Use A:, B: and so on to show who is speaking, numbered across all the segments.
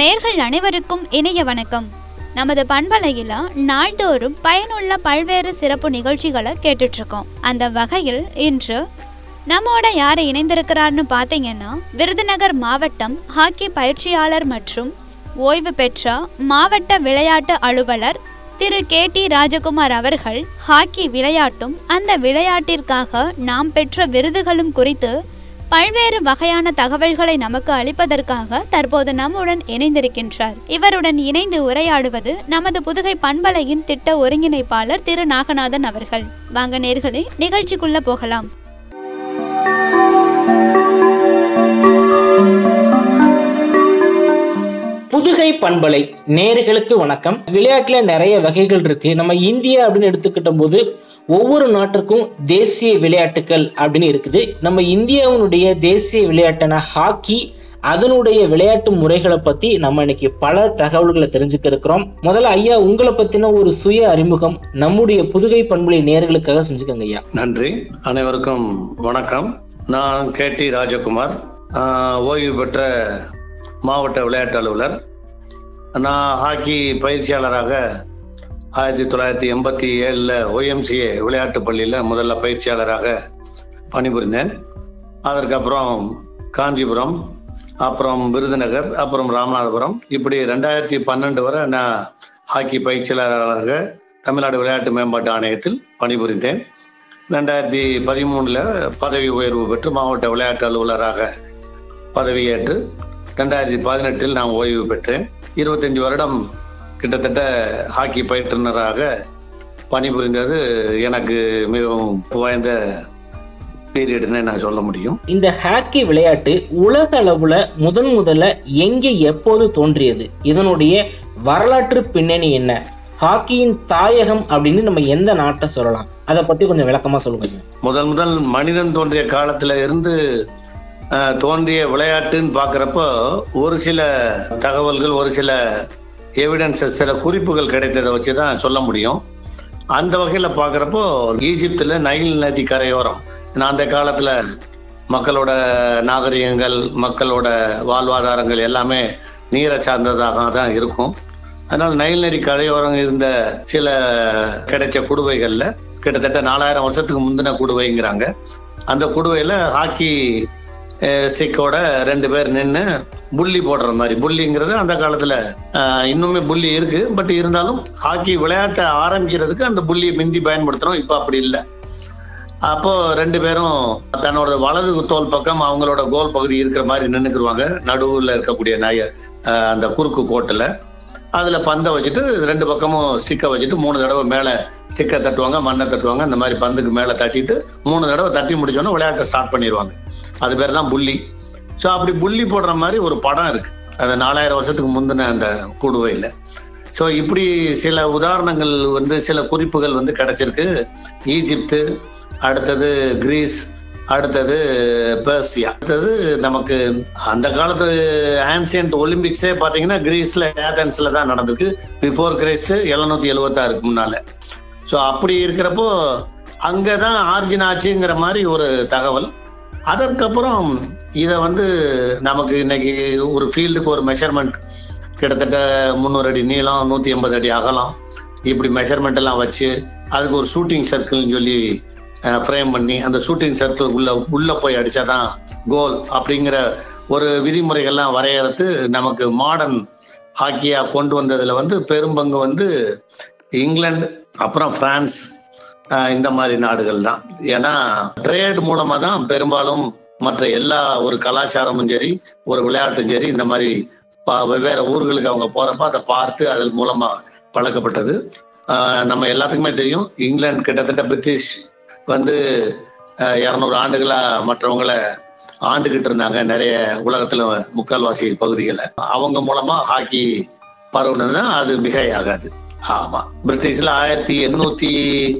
A: நேர்கள் அனைவருக்கும் இனிய வணக்கம் நமது பண்பலையில நாள்தோறும் பயனுள்ள பல்வேறு சிறப்பு நிகழ்ச்சிகளை கேட்டுட்டு இருக்கோம் அந்த வகையில் இன்று நம்மோட யாரை இணைந்திருக்கிறார்னு பார்த்தீங்கன்னா விருதுநகர் மாவட்டம் ஹாக்கி பயிற்சியாளர் மற்றும் ஓய்வு பெற்ற மாவட்ட விளையாட்டு அலுவலர் திரு கே டி ராஜகுமார் அவர்கள் ஹாக்கி விளையாட்டும் அந்த விளையாட்டிற்காக நாம் பெற்ற விருதுகளும் குறித்து பல்வேறு வகையான தகவல்களை நமக்கு அளிப்பதற்காக தற்போது நம்முடன் இணைந்திருக்கின்றார் இவருடன் இணைந்து உரையாடுவது நமது புதுகை பண்பலையின் திட்ட ஒருங்கிணைப்பாளர் திரு நாகநாதன் அவர்கள் வாங்க நேர்களே நிகழ்ச்சிக்குள்ள போகலாம்
B: புதுகை பண்பலை நேர்களுக்கு வணக்கம் விளையாட்டுல நிறைய வகைகள் இருக்கு நம்ம இந்தியா அப்படின்னு எடுத்துக்கிட்ட போது ஒவ்வொரு நாட்டுக்கும் தேசிய விளையாட்டுகள் அப்படின்னு இருக்குது நம்ம இந்தியாவினுடைய தேசிய விளையாட்டான ஹாக்கி அதனுடைய விளையாட்டு முறைகளை பத்தி நம்ம இன்னைக்கு பல தகவல்களை தெரிஞ்சுக்க இருக்கிறோம் முதல்ல ஐயா உங்களை பத்தின ஒரு சுய அறிமுகம் நம்முடைய புதுகை பண்பலை நேர்களுக்காக செஞ்சுக்கோங்க ஐயா
C: நன்றி அனைவருக்கும் வணக்கம் நான் கே டி ராஜகுமார் ஆஹ், ஓய்வு பெற்ற மாவட்ட விளையாட்டு அலுவலர் நான் ஹாக்கி பயிற்சியாளராக ஆயிரத்தி தொள்ளாயிரத்தி எண்பத்தி ஏழில் ஒய்எம்சிஏ விளையாட்டு பள்ளியில் முதல்ல பயிற்சியாளராக பணிபுரிந்தேன் அதற்கப்புறம் காஞ்சிபுரம் அப்புறம் விருதுநகர் அப்புறம் ராமநாதபுரம் இப்படி ரெண்டாயிரத்தி பன்னெண்டு வரை நான் ஹாக்கி பயிற்சியாளராக தமிழ்நாடு விளையாட்டு மேம்பாட்டு ஆணையத்தில் பணிபுரிந்தேன் ரெண்டாயிரத்தி பதிமூணுல பதவி உயர்வு பெற்று மாவட்ட விளையாட்டு அலுவலராக பதவியேற்று ரெண்டாயிரத்தி பதினெட்டில் நான் ஓய்வு பெற்றேன் இருபத்தஞ்சு வருடம் கிட்டத்தட்ட ஹாக்கி பயிற்றுனராக பணிபுரிந்தது எனக்கு மிகவும் வாய்ந்த பீரியட்னு நான் சொல்ல முடியும்
B: இந்த ஹாக்கி விளையாட்டு உலக அளவுல முதன் முதல்ல எங்கே எப்போது தோன்றியது இதனுடைய வரலாற்று பின்னணி என்ன ஹாக்கியின் தாயகம் அப்படின்னு நம்ம எந்த நாட்டை சொல்லலாம் அதை பத்தி கொஞ்சம் விளக்கமா சொல்லுங்க
C: முதல் முதல் மனிதன் தோன்றிய காலத்துல இருந்து அஹ், தோன்றிய விளையாட்டுன்னு பார்க்குறப்போ ஒரு சில தகவல்கள் ஒரு சில எவிடன்சஸ் சில குறிப்புகள் கிடைத்ததை வச்சு தான் சொல்ல முடியும் அந்த வகையில் பார்க்குறப்போ ஈஜிப்தில் நைல் நதி கரையோரம் ஏன்னா அந்த காலத்தில் மக்களோட நாகரிகங்கள் மக்களோட வாழ்வாதாரங்கள் எல்லாமே நீரை சார்ந்ததாக தான் இருக்கும் அதனால் நைல் நதி கரையோரம் இருந்த சில கிடைச்ச குடுவைகள்ல கிட்டத்தட்ட நாலாயிரம் வருஷத்துக்கு முந்தின குடுவைங்கிறாங்க அந்த குடுவையில ஹாக்கி அஹ், சிக்கோட ரெண்டு பேர் நின்று புள்ளி போடுற மாதிரி புள்ளிங்கிறது அந்த காலத்துல அஹ், இன்னுமே புள்ளி இருக்கு பட் இருந்தாலும் ஹாக்கி விளையாட்டை ஆரம்பிக்கிறதுக்கு அந்த புள்ளி மிந்தி பயன்படுத்துறோம் இப்போ அப்படி இல்லை அப்போ ரெண்டு பேரும் தன்னோட வலது தோல் பக்கம் அவங்களோட கோல் பகுதி இருக்கிற மாதிரி நின்னுக்குருவாங்க நடுவுல இருக்கக்கூடிய நாய அஹ், அந்த குறுக்கு கோட்டுல அதுல பந்தை வச்சுட்டு ரெண்டு பக்கமும் ஸ்டிக்கை வச்சுட்டு மூணு தடவை மேல ஸ்டிக்கை தட்டுவாங்க மண்ணை தட்டுவாங்க அந்த மாதிரி பந்துக்கு மேல தட்டிட்டு மூணு தடவை தட்டி முடிச்சோன்னா விளையாட்டை ஸ்டார்ட் பண்ணிடுவாங்க அது பேர் தான் புள்ளி ஸோ அப்படி புள்ளி போடுற மாதிரி ஒரு படம் இருக்கு அது நாலாயிரம் வருஷத்துக்கு முந்தின அந்த கூடுவையில் ஸோ இப்படி சில உதாரணங்கள் வந்து சில குறிப்புகள் வந்து கிடைச்சிருக்கு ஈஜிப்து அடுத்தது கிரீஸ் அடுத்தது பெர்சியா அடுத்தது நமக்கு அந்த காலத்து ஆன்சியன்ட் ஒலிம்பிக்ஸே பார்த்தீங்கன்னா கிரீஸ்ல ஏதன்ஸ்ல தான் நடந்திருக்கு பிஃபோர் கிரைஸ்ட் எழுநூத்தி எழுவத்தாறுக்கு முன்னால ஸோ அப்படி இருக்கிறப்போ அங்கதான் ஆர்ஜின் ஆச்சுங்கிற மாதிரி ஒரு தகவல் அதற்கப்புறம் இதை வந்து நமக்கு இன்னைக்கு ஒரு ஃபீல்டுக்கு ஒரு மெஷர்மெண்ட் கிட்டத்தட்ட முந்நூறு அடி நீளம் நூற்றி எண்பது அடி அகலம் இப்படி மெஷர்மெண்ட் எல்லாம் வச்சு அதுக்கு ஒரு ஷூட்டிங் சர்க்கிள்னு சொல்லி ஃப்ரேம் பண்ணி அந்த ஷூட்டிங் சர்க்கிள் உள்ள உள்ள போய் அடிச்சாதான் கோல் அப்படிங்கிற ஒரு விதிமுறைகள்லாம் வரையறது நமக்கு மாடர்ன் ஹாக்கியா கொண்டு வந்ததுல வந்து பெரும்பங்கு வந்து இங்கிலாந்து அப்புறம் பிரான்ஸ் ஆஹ் இந்த மாதிரி நாடுகள் தான் ஏன்னா ட்ரேட் மூலமா தான் பெரும்பாலும் மற்ற எல்லா ஒரு கலாச்சாரமும் சரி ஒரு விளையாட்டும் சரி இந்த மாதிரி ப- வெவ்வேறு ஊர்களுக்கு அவங்க போறப்ப அதை பார்த்து அதன் மூலமா பழக்கப்பட்டது ஆஹ் நம்ம எல்லாத்துக்குமே தெரியும் இங்கிலாந்து கிட்டத்தட்ட பிரிட்டிஷ் வந்து இரநூறு ஆண்டுகளா மற்றவங்களை ஆண்டுகிட்டு இருந்தாங்க நிறைய உலகத்துல முக்கால்வாசி பகுதிகளை அவங்க மூலமா ஹாக்கி பரவுனதுன்னா அது மிகையாகாது ஆமா பிரிட்டிஷ்ல ஆயிரத்தி எண்ணூத்தி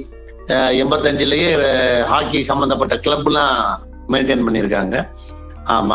C: அஹ், எண்பத்தஞ்சுலயே அஹ், ஹாக்கி சம்பந்தப்பட்ட கிளப்லாம் மெயின்டைன் பண்ணியிருக்காங்க ஆமா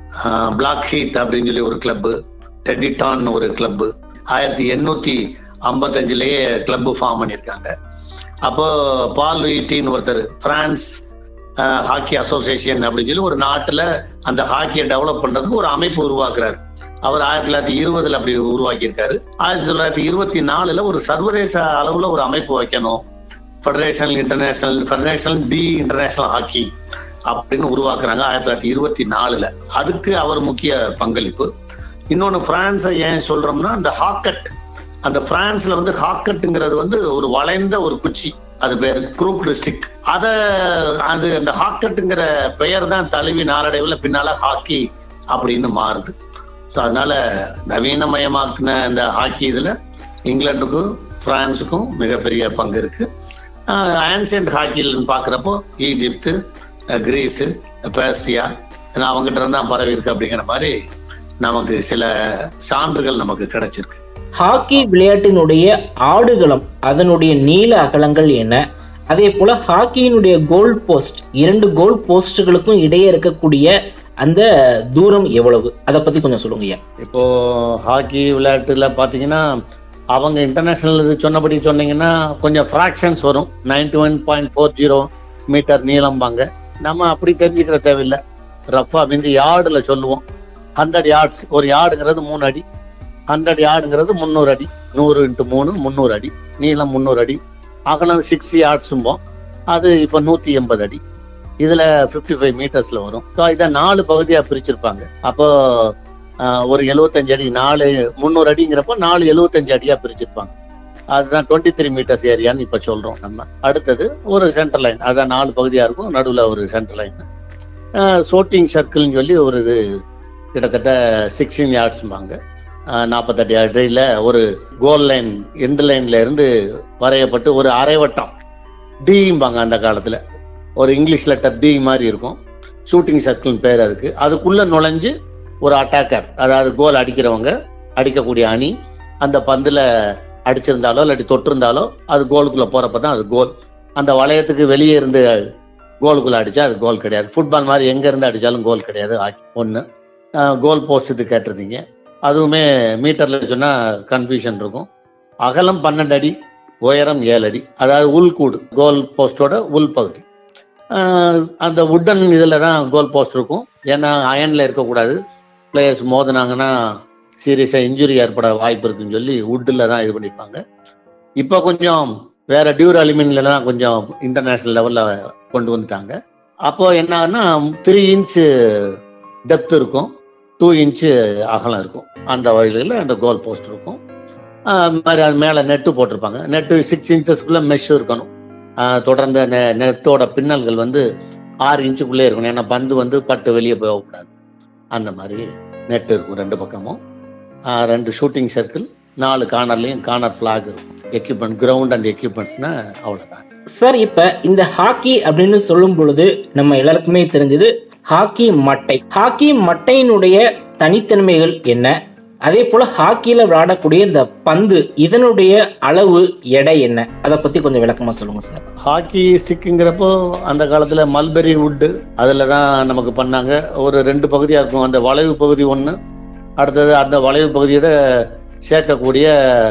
C: பிளாக் ஹீத் அப்படின்னு சொல்லி ஒரு கிளப்பு டெடிட்டான் ஒரு கிளப்பு ஆயிரத்தி எண்ணூத்தி ஐம்பத்தஞ்சுலயே கிளப் ஃபார்ம் பண்ணியிருக்காங்க அப்போ பால் லூயிட்டின்னு ஒருத்தர் பிரான்ஸ் ஹாக்கி அசோசியேஷன் அப்படின்னு சொல்லி ஒரு நாட்டுல அந்த ஹாக்கியை டெவலப் பண்றதுக்கு ஒரு அமைப்பு உருவாக்குறாரு அவர் ஆயிரத்தி தொள்ளாயிரத்தி இருபதுல அப்படி உருவாக்கியிருக்காரு ஆயிரத்தி தொள்ளாயிரத்தி இருபத்தி நாலுல ஒரு சர்வதேச அளவுல ஒரு அமைப்பு வைக்கணும் federational international federational B international hockey அப்படின்னு உருவாக்குறாங்க ஆயிரத்தி தொள்ளாயிரத்தி இருபத்தி நாலுல அதுக்கு அவர் முக்கிய பங்களிப்பு இன்னொன்னு பிரான்ஸை ஏன் சொல்றோம்னா அந்த ஹாக்கட் அந்த பிரான்ஸ்ல வந்து ஹாக்கட்டுங்கிறது வந்து ஒரு வளைந்த ஒரு குச்சி அது பேர் குரூப் டிஸ்ட்ரிக்ட் அத அது அந்த ஹாக்கட்டுங்கிற பெயர் தான் தழுவி நாளடைவில் பின்னால ஹாக்கி அப்படின்னு மாறுது ஸோ அதனால நவீனமயமாக்குன இந்த ஹாக்கி இதுல இங்கிலாந்துக்கும் பிரான்ஸுக்கும் மிகப்பெரிய பங்கு இருக்கு ஆன்சியன்ட் ஹாக்கின்னு பார்க்குறப்போ ஈஜிப்து அஹ் கிரீஸு பேர்சியா ஏன்னா அவங்ககிட்ட இருந்தா பரவி இருக்கு அப்படிங்கிற மாதிரி நமக்கு சில சான்றுகள் நமக்கு கிடைச்சிருக்கு
B: ஹாக்கி விளையாட்டினுடைய ஆடுகளம் அதனுடைய நீள அகலங்கள் என்ன அதே போல ஹாக்கியினுடைய கோல் போஸ்ட் இரண்டு கோல் போஸ்டுகளுக்கும் இடையே இருக்கக்கூடிய அந்த தூரம் எவ்வளவு அதை பத்தி கொஞ்சம் சொல்லுங்க ஐயா
C: இப்போ ஹாக்கி விளையாட்டுல பாத்தீங்கன்னா அவங்க இன்டர்நேஷனல் இது சொன்னபடி சொன்னீங்கன்னா கொஞ்சம் ஃப்ராக்ஷன்ஸ் வரும் ninety one point four zero metre நீளம்பாங்க நம்ம அப்படி தெரிஞ்சுக்கிற தேவையில்லை ரஃபா மீந்து யார்டுல சொல்லுவோம் ஹண்ட்ரட் யார்ட்ஸ் ஒரு யார்டுங்கிறது மூணு அடி ஹண்ட்ரட் யார்டுங்கிறது முந்நூறு அடி நூறு இன்ட்டு மூணு முந்நூறு அடி நீளம் முந்நூறு அடி அகலம் சிக்ஸ் யார்ட்ஸும்போம் அது இப்போ நூற்றி எண்பது அடி இதுல 55 ஃபைவ் மீட்டர்ஸ்ல வரும் ஸோ இதை நாலு பகுதியா பிரிச்சிருப்பாங்க அப்போ ஆஹ், ஒரு 75 அடி நாலு முந்நூறு அடிங்கிறப்போ நாலு 75 அடியா பிரிச்சிருப்பாங்க அதுதான் டுவெண்ட்டி த்ரீ மீட்டர்ஸ் ஏரியான்னு இப்ப சொல்றோம் நம்ம அடுத்தது ஒரு சென்டர் லைன் அதான் நாலு பகுதியா இருக்கும் நடுவுல ஒரு சென்டர் லைன் ஷூட்டிங் சர்க்கிள்னு சொல்லி ஒரு இது கிட்டத்தட்ட சிக்ஸ்டீன் யார்ட்ஸ்பாங்க நாற்பத்தெட்டு அடியில் ஒரு கோல் லைன் எந்த லைன்ல இருந்து வரையப்பட்டு ஒரு அரைவட்டம் டிம்பாங்க அந்த காலத்துல ஒரு இங்கிலீஷ் லெட்டர் டி மாதிரி இருக்கும் ஷூட்டிங் சர்க்கிள் பேர் அதுக்கு அதுக்குள்ள நுழைஞ்சு ஒரு அட்டாக்கர் அதாவது கோல் அடிக்கிறவங்க அடிக்கக்கூடிய அணி அந்த பந்துல அடிச்சிருந்தாலோ இல்லாட்டி தொட்டிருந்தாலோ அது கோலுக்குள்ள போறப்ப தான் அது கோல் அந்த வளையத்துக்கு வெளியே இருந்து கோலுக்குள்ள அடிச்சா அது கோல் கிடையாது ஃபுட்பால் மாதிரி எங்க இருந்து அடிச்சாலும் கோல் கிடையாது ஹாக்கி ஒன்று கோல் போஸ்ட் இது கேட்டிருந்தீங்க அதுவுமே மீட்டர்ல சொன்னா கன்ஃபியூஷன் இருக்கும் அகலம் பன்னெண்டு அடி உயரம் ஏழு அடி அதாவது உள்கூடு கோல் போஸ்டோட உள் பகுதி ஆஹ் அந்த உட்டன் இதில் தான் கோல் போஸ்ட் இருக்கும் ஏன்னா அயன்ல இருக்கக்கூடாது பிளேயர்ஸ் மோதினாங்கன்னா சீரியஸாக இன்ஜுரி ஏற்பட வாய்ப்பு இருக்குன்னு சொல்லி உட்டில் தான் இது பண்ணிப்பாங்க இப்போ கொஞ்சம் வேற டியூர் அலுமினியில தான் கொஞ்சம் இன்டர்நேஷனல் லெவலில் கொண்டு வந்துட்டாங்க அப்போ என்னன்னா த்ரீ இன்ச்சு டெப்த் இருக்கும் டூ இன்ச்சு அகலம் இருக்கும் அந்த வயதில் அந்த கோல் போஸ்ட் இருக்கும் ஆஹ் மாதிரி அது மேலே நெட்டு போட்டிருப்பாங்க நெட்டு சிக்ஸ் இன்ச்சஸ்க்குள்ள மெஷ் இருக்கணும் ஆஹ் தொடர்ந்து நெ- நெட்டோட பின்னல்கள் வந்து ஆறு இன்ச்சுக்குள்ளே இருக்கணும் ஏன்னா பந்து வந்து பட்டு வெளியே போகக்கூடாது அந்த மாதிரி நெட் இருக்கும் ரெண்டு பக்கமும் ஆஹ் ரெண்டு ஷூட்டிங் சர்க்கிள் நாலு கார்னர்லையும் கார்னர் ஃபிளாக் இருக்கும் எக்யூப்மெண்ட் கிரவுண்ட் அண்ட் எக்யூப்மெண்ட்ஸ்னா அவ்வளோதான்
B: சார் இப்ப இந்த ஹாக்கி அப்படின்னு சொல்லும் பொழுது நம்ம எல்லாருக்குமே தெரிஞ்சது ஹாக்கி மட்டை ஹாக்கி மட்டையினுடைய தனித்தன்மைகள் என்ன அதே போல ஹாக்கியில விளையாடக்கூடிய இந்த பந்து இதனுடைய அளவு எடை என்ன அதை பத்தி கொஞ்சம் விளக்கமா சொல்லுங்க சார்
C: ஹாக்கி ஸ்டிக்குங்கிறப்போ அந்த காலத்துல மல்பெரி வுட்டு அதுல தான் நமக்கு பண்ணாங்க ஒரு ரெண்டு பகுதியா இருக்கும் அந்த வளைவு பகுதி ஒன்று அடுத்தது அந்த வளைவு பகுதியோட சேர்க்கக்கூடிய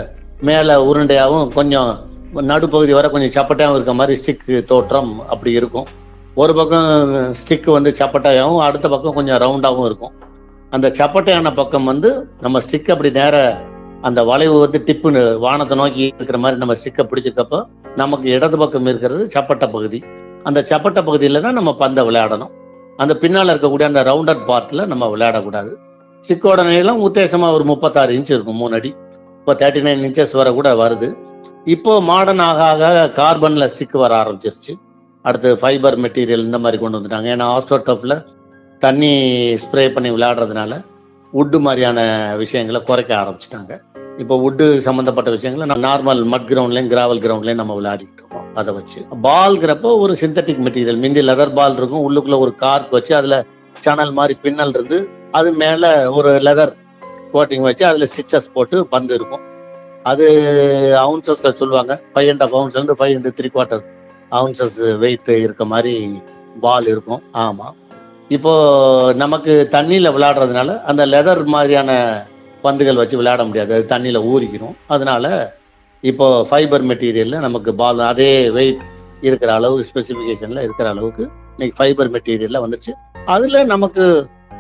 C: மேலே உருண்டையாகவும் கொஞ்சம் நடுப்பகுதி வரை கொஞ்சம் சப்பட்டையாகவும் இருக்க மாதிரி ஸ்டிக்கு தோற்றம் அப்படி இருக்கும் ஒரு பக்கம் ஸ்டிக்கு வந்து சப்பட்டையாகவும் அடுத்த பக்கம் கொஞ்சம் ரவுண்டாகவும் இருக்கும் அந்த சப்பட்டையான பக்கம் வந்து நம்ம ஸ்டிக் அப்படி நேர அந்த வளைவு வந்து டிப்புன்னு வானத்தை நோக்கி இருக்கிற மாதிரி நம்ம ஸ்டிக்கை பிடிச்சிக்கப்போ நமக்கு இடது பக்கம் இருக்கிறது சப்பட்டை பகுதி அந்த சப்பட்டை பகுதியில தான் நம்ம பந்தை விளையாடணும் அந்த பின்னால இருக்கக்கூடிய அந்த ரவுண்டட் பார்ட்ல நம்ம விளையாடக்கூடாது ஸ்டிக்கோட நீளம் உத்தேசமா ஒரு முப்பத்தாறு இன்ச் இருக்கும் மூணு அடி இப்போ தேர்ட்டி நைன் இன்ச்சஸ் வரை கூட வருது இப்போ மாடர்ன் ஆக ஆக கார்பன்ல ஸ்டிக் வர ஆரம்பிச்சிருச்சு அடுத்து ஃபைபர் மெட்டீரியல் இந்த மாதிரி கொண்டு வந்துட்டாங்க ஏன்னா ஆஸ்ட்ரோ டஃப்ல தண்ணி ஸ்ப்ரே பண்ணி விளையாடுறதுனால வுட்டு மாதிரியான விஷயங்களை குறைக்க ஆரம்பிச்சிட்டாங்க இப்போ வுட்டு சம்மந்தப்பட்ட விஷயங்களை நார்மல் மட் கிரவுண்ட்லயும் கிராவல் கிரவுண்ட்லயும் நம்ம விளையாடிட்டு இருக்கோம் அதை வச்சு பால்ங்கிறப்போ ஒரு சிந்தட்டிக் மெட்டீரியல் மிந்தி லெதர் பால் இருக்கும் உள்ளுக்குள்ள ஒரு கார்க் வச்சு அதுல சணல் மாதிரி பின்னல் இருந்து அது மேல ஒரு லெதர் கோட்டிங் வச்சு அதுல ஸ்டிச்சஸ் போட்டு பந்து இருக்கும் அது அவுன்சஸ்ல சொல்லுவாங்க ஃபைவ் அண்ட் ஆஃப் அவுன்ஸ் வந்து five and three quarter ounces weight இருக்க மாதிரி பால் இருக்கும் ஆமா இப்போ நமக்கு தண்ணியில விளையாடுறதுனால அந்த லெதர் மாதிரியான பந்துகள் வச்சு விளையாட முடியாது அது தண்ணியில ஊறிக்கணும் அதனால இப்போ ஃபைபர் மெட்டீரியல்ல நமக்கு பால் அதே வெயிட் இருக்கிற அளவு ஸ்பெசிஃபிகேஷன்ல இருக்கிற அளவுக்கு இன்னைக்கு ஃபைபர் மெட்டீரியல்ல வந்துருச்சு அதுல நமக்கு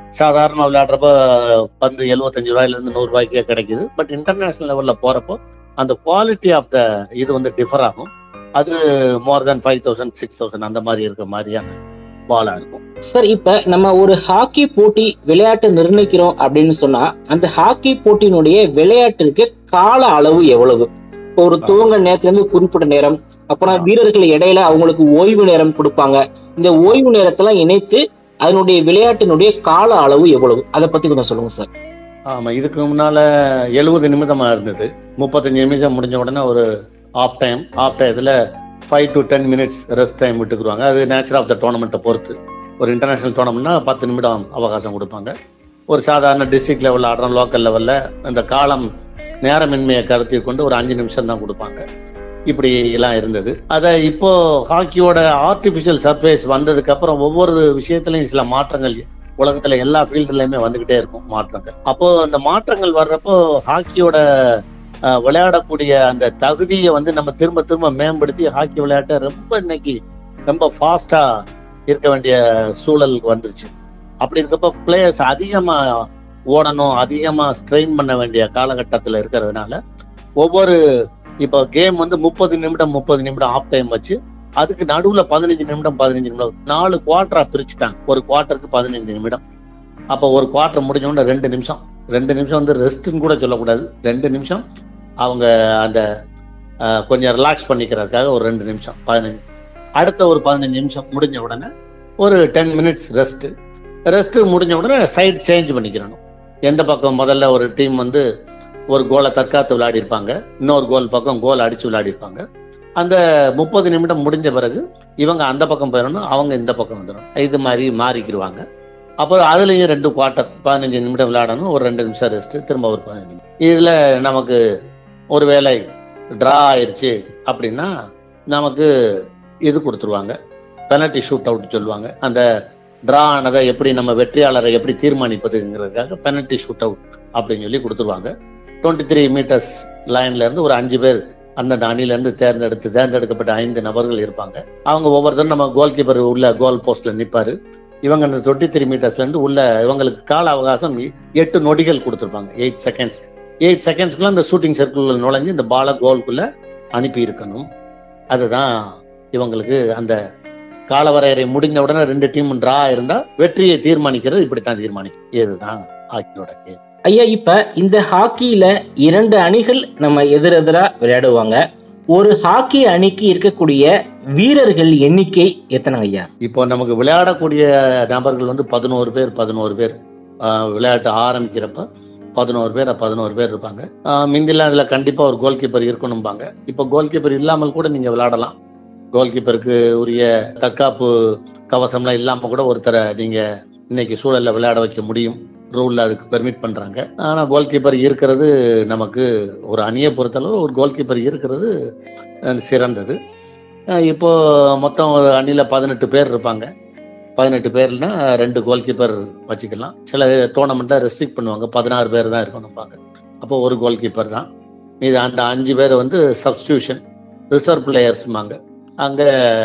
C: சாதாரண விளையாடுறப்ப பந்து எழுபத்தஞ்சு ரூபாயில இருந்து நூறு ரூபாய்க்கே கிடைக்குது பட் இன்டர்நேஷனல் லெவல்ல போறப்போ அந்த குவாலிட்டி ஆஃப் த இது வந்து டிஃபர் ஆகும் அது more than five thousand six thousand அந்த மாதிரி இருக்கிற மாதிரியான பாலா இருக்கும்
B: சார் இப்ப நம்ம ஒரு ஹாக்கி போட்டி விளையாட்டு நிர்ணயிக்கிறோம் அப்படின்னு சொன்னா அந்த ஹாக்கி போட்டியினுடைய விளையாட்டிற்கு கால அளவு எவ்வளவு இப்போ ஒரு துவங்க நேரத்துல இருந்து குறிப்பிட்ட நேரம் அப்புறம் வீரர்கள் இடையில அவங்களுக்கு ஓய்வு நேரம் கொடுப்பாங்க இந்த ஓய்வு நேரத்தெல்லாம் இணைத்து அதனுடைய விளையாட்டினுடைய கால அளவு எவ்வளவு அதை பத்தி கொஞ்சம் சொல்லுங்க சார்
C: ஆமா இதுக்கு முன்னால எழுபது நிமிடமா இருந்தது முப்பத்தஞ்சு நிமிஷம் முடிஞ்ச உடனே ஒரு ஆஃப் டைம் ஆஃப் டயத்துல five to ten minutes rest time விட்டுக்குருவாங்க அது நேச்சர் ஆஃப் த டோர்னமெண்ட்டை பொறுத்து ஒரு இன்டர்நேஷனல் டோர்னமெண்ட்னா பத்து நிமிடம் அவகாசம் கொடுப்பாங்க ஒரு சாதாரண டிஸ்ட்ரிக்ட் லெவலில் ஆடுறோம் லோக்கல் லெவலில் இந்த காலம் நேரமின்மையை கருத்தில் கொண்டு ஒரு அஞ்சு நிமிஷம் தான் கொடுப்பாங்க இப்படி எல்லாம் இருந்தது அதை இப்போ ஹாக்கியோட ஆர்டிஃபிஷியல் சர்ஃபேஸ் வந்ததுக்கு அப்புறம் ஒவ்வொரு விஷயத்துலையும் சில மாற்றங்கள் உலகத்துல எல்லா ஃபீல்டுலயுமே வந்துகிட்டே இருக்கும் மாற்றங்கள் அப்போ அந்த மாற்றங்கள் வர்றப்போ ஹாக்கியோட அஹ், விளையாடக்கூடிய அந்த தகுதியை வந்து நம்ம திரும்ப திரும்ப மேம்படுத்தி ஹாக்கி விளையாட்டை ரொம்ப இன்னைக்கு ரொம்ப ஃபாஸ்டா இருக்க வேண்டிய சூழலுக்கு வந்துருச்சு அப்படி இருக்கப்ப பிளேயர்ஸ் அதிகமா ஓடணும் அதிகமா ஸ்ட்ரெயின் பண்ண வேண்டிய காலகட்டத்துல இருக்கிறதுனால ஒவ்வொரு இப்போ கேம் வந்து முப்பது நிமிடம் முப்பது நிமிடம் ஆஃப் டைம் வச்சு அதுக்கு நடுவுல பதினஞ்சு நிமிடம் பதினஞ்சு நிமிடம் நாலு குவார்டரா பிரிச்சுட்டாங்க ஒரு குவார்ட்டருக்கு பதினஞ்சு நிமிடம் அப்போ ஒரு குவார்டர் முடிஞ்ச உடனே ரெண்டு நிமிஷம் ரெண்டு நிமிஷம் வந்து ரெஸ்ட்னு கூட சொல்லக்கூடாது ரெண்டு நிமிஷம் அவங்க அந்த அஹ், கொஞ்சம் ரிலாக்ஸ் பண்ணிக்கிறதுக்காக ஒரு ரெண்டு நிமிஷம் பதினஞ்சு அடுத்த ஒரு பதினஞ்சு நிமிஷம் முடிஞ்ச உடனே ஒரு டென் மினிட்ஸ் ரெஸ்ட் ரெஸ்ட் முடிஞ்ச உடனே சைடு சேஞ்ச் பண்ணிக்கிறணும் எந்த பக்கம் முதல்ல ஒரு டீம் வந்து ஒரு கோலை தற்காத்து விளையாடி இருப்பாங்க இன்னொரு கோல் பக்கம் கோல் அடிச்சு விளையாடி இருப்பாங்க அந்த முப்பது நிமிடம் முடிஞ்ச பிறகு இவங்க அந்த பக்கம் போயிடணும் அவங்க இந்த பக்கம் வந்துடும் இது மாதிரி மாறிக்கிடுவாங்க அப்போ அதுலயும் ரெண்டு குவார்ட்டர் பதினஞ்சு நிமிடம் விளையாடணும் ஒரு ரெண்டு நிமிஷம் ரெஸ்ட் திரும்ப ஒரு பதினஞ்சு நிமிஷம் இதுல நமக்கு ஒரு வேளை டிரா ஆயிருச்சு அப்படின்னா நமக்கு இது கொடுத்துருவாங்க பெனல்டி ஷூட் அவுட் சொல்லுவாங்க அந்த டிரா ஆனதை எப்படி நம்ம வெற்றியாளரை எப்படி தீர்மானிப்பதுங்கிறதுக்காக பெனல்டி ஷூட் அவுட் அப்படின்னு சொல்லி கொடுத்துருவாங்க டுவெண்ட்டி த்ரீ மீட்டர்ஸ் லைன்ல இருந்து ஒரு அஞ்சு பேர் அந்தந்த அணில இருந்து தேர்ந்தெடுத்து தேர்ந்தெடுக்கப்பட்ட ஐந்து நபர்கள் இருப்பாங்க அவங்க ஒவ்வொருத்தரும் நம்ம கோல் கீப்பர் உள்ள கோல் போஸ்ட்ல நிப்பாரு இவங்க அந்த டுவெண்ட்டி த்ரீ மீட்டர்ஸ்ல இருந்து உள்ள இவங்களுக்கு கால அவகாசம் எட்டு நொடிகள் கொடுத்துருப்பாங்க எயிட் செகண்ட்ஸ் எயிட் செகண்ட்ஸ்க்குள்ள அந்த ஷூட்டிங் சர்க்கிள் நுழைஞ்சு இந்த பாலை கோல்குள்ள அனுப்பி இருக்கணும் அதுதான் இவங்களுக்கு அந்த காலவரையறை முடிஞ்ச உடனே ரெண்டு டீம் டிரா இருந்தா வெற்றியை தீர்மானிக்கிறது இப்படித்தான் தீர்மானிக்கும் இதுதான் ஹாக்கியோட கேம்
B: ஐயா இப்ப இந்த ஹாக்கியில இரண்டு அணிகள் நம்ம எதிரெதிரா விளையாடுவாங்க ஒரு ஹாக்கி அணிக்கு இருக்கக்கூடிய வீரர்கள் எண்ணிக்கை எத்தனை ஐயா
C: இப்போ நமக்கு விளையாடக்கூடிய நபர்கள் வந்து பதினோரு பேர் பதினோரு பேர் ஆஹ் விளையாட்டு ஆரம்பிக்கிறப்ப பதினோரு பேர் பதினோரு பேர் இருப்பாங்க ஆஹ் முந்திலாம் அதுல கண்டிப்பா ஒரு கோல் கீப்பர் இருக்கணும்பாங்க இப்போ கோல் கீப்பர் இல்லாமல் கூட நீங்க விளையாடலாம் கோல் கீப்பருக்கு உரிய தற்காப்பு கவசம்லாம் இல்லாம கூட ஒருத்தரை நீங்க இன்னைக்கு சூழல்ல விளையாட வைக்க முடியும் ரூல்ல அதுக்கு பெர்மிட் பண்றாங்க ஆனா கோல் கீப்பர் இருக்கிறது நமக்கு ஒரு அணியை பொறுத்தளவு ஒரு கோல் கீப்பர் இருக்கிறது அஹ், சிறந்தது அஹ், இப்போ மொத்தம் ஒரு அணில பதினெட்டு பேர் இருப்பாங்க பதினெட்டு பேர்னா ரெண்டு கோல் கீப்பர் வச்சுக்கலாம் சில டோர்னமெண்ட்ல ரெஸ்ட்ரிக்ட் பண்ணுவாங்க பதினாறு பேர் தான் இருக்கணும்பாங்க அப்போ ஒரு கோல் கீப்பர் தான் மீது அந்த அஞ்சு பேர் வந்து சப்ஸ்டியூஷன் ரிசர்வ் பிளேயர்ஸ்மாங்க அங்க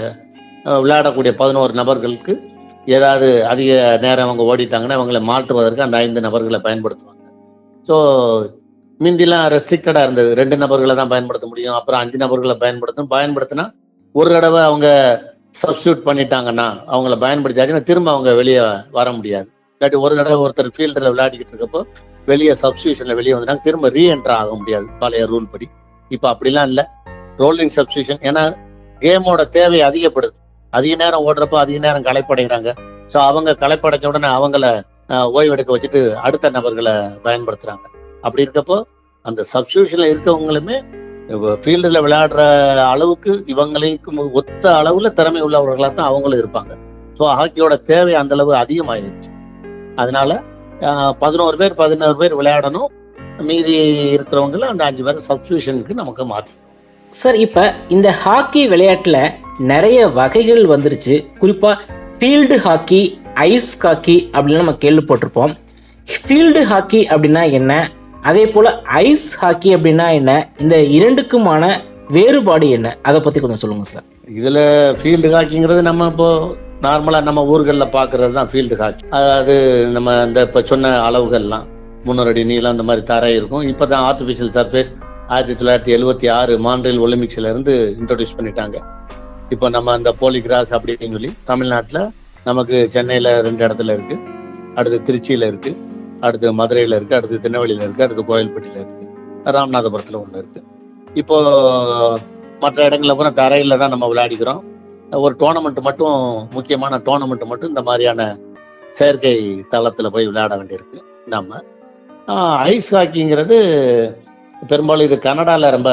C: அஹ், விளையாடக்கூடிய பதினோரு நபர்களுக்கு ஏதாவது அதிக நேரம் அவங்க ஓடிட்டாங்கன்னா அவங்களை மாற்றுவதற்கு அந்த ஐந்து நபர்களை பயன்படுத்துவாங்க ஸோ முந்திலாம் ரெஸ்ட்ரிக்டடா இருந்தது ரெண்டு நபர்களை தான் பயன்படுத்த முடியும் அப்புறம் அஞ்சு நபர்களை பயன்படுத்தணும் பயன்படுத்தினா ஒரு தடவை அவங்க சப்ஸ்டியூட் பண்ணிட்டாங்கன்னா அவங்கள பயன்படுத்தியாச்சுன்னா திரும்ப அவங்க வெளியே வர முடியாது இல்லாட்டி ஒரு தடவை ஒருத்தர் ஃபீல்டில் விளையாடிக்கிட்டு இருக்கப்போ வெளியே சப்ஸ்டியூஷன்ல வெளியே வந்துட்டாங்க திரும்ப ரீஎன்டர் ஆக முடியாது பழைய ரூல் படி இப்போ அப்படிலாம் இல்லை ரோலிங் சப்ஸ்டியூஷன் ஏன்னா கேமோட தேவை அதிகப்படுது அதிக நேரம் ஓடுறப்போ அதிக நேரம் களைப்படைகிறாங்க ஸோ அவங்க களைப்படைஞ்ச உடனே அவங்கள அஹ், ஓய்வெடுக்க வச்சுட்டு அடுத்த நபர்களை பயன்படுத்துறாங்க அப்படி இருக்கப்போ அந்த சப்ஸ்டியூஷன்ல இருக்கவங்களுமே ஃபீல்டில் விளையாடுற அளவுக்கு இவங்களுக்கு ஒத்த அளவுல திறமை உள்ளவர்களாக தான் அவங்களும் இருப்பாங்க ஸோ ஹாக்கியோட தேவை அந்த அளவு அதிகமாயிருச்சு அதனால அஹ், பதினோரு பேர் பதினோரு பேர் விளையாடணும் மீதி இருக்கிறவங்கள அந்த அஞ்சு பேர் சப்ஸ்டியூஷனுக்கு நமக்கு மாற்றி
B: சார் இப்ப இந்த ஹாக்கி விளையாட்டுல நிறைய வகைகள் வந்துருச்சு குறிப்பா ஃபீல்டு ஹாக்கி ஐஸ் ஹாக்கி அப்படின்னு நம்ம கேள்விப்பட்டிருப்போம் ஃபீல்டு ஹாக்கி அப்படின்னா என்ன அதே போல ஐஸ் ஹாக்கி அப்படின்னா என்ன இந்த இரண்டுக்குமான வேறுபாடு என்ன அதை பத்தி கொஞ்சம் சொல்லுங்க சார்
C: இதுல ஃபீல்டு ஹாக்கிங்கிறது நம்ம இப்போ நார்மலா நம்ம ஊர்கள்ல பாக்குறது தான் ஃபீல்டு ஹாக்கி அது நம்ம இந்த இப்ப சொன்ன அளவுகள்லாம் முன்னூறு அடி நீளம் அந்த மாதிரி தரை இருக்கும் இப்பதான் ஆர்டிபிஷியல் சர்ஃபேஸ் ஆயிரத்தி தொள்ளாயிரத்தி எழுவத்தி ஆறு மான்ட்ரியல் ஒலிம்பிக்ஸ்ல இருந்து இன்ட்ரோடியூஸ் பண்ணிட்டாங்க இப்போ நம்ம அந்த போலிகிராஸ் அப்படின்னு சொல்லி தமிழ்நாட்டுல நமக்கு சென்னையில ரெண்டு இடத்துல இருக்கு அடுத்து திருச்சியில இருக்கு அடுத்து மதுரையில இருக்கு அடுத்து திருநெல்வேலியில இருக்கு அடுத்து கோயில்பட்டியில இருக்கு ராமநாதபுரத்துல ஒண்ணு இருக்கு இப்போ மற்ற இடங்கள்ல பூரா தரையில தான் நம்ம விளையாடிக்கிறோம் ஒரு டோர்னமெண்ட் மட்டும் முக்கியமான டோர்னமெண்ட் மட்டும் இந்த மாதிரியான செயற்கை தளத்துல போய் விளையாட வேண்டியிருக்கு நம்ம ஐஸ் ஹாக்கிங்கிறது பெரும்பாலும் இது கனடால ரொம்ப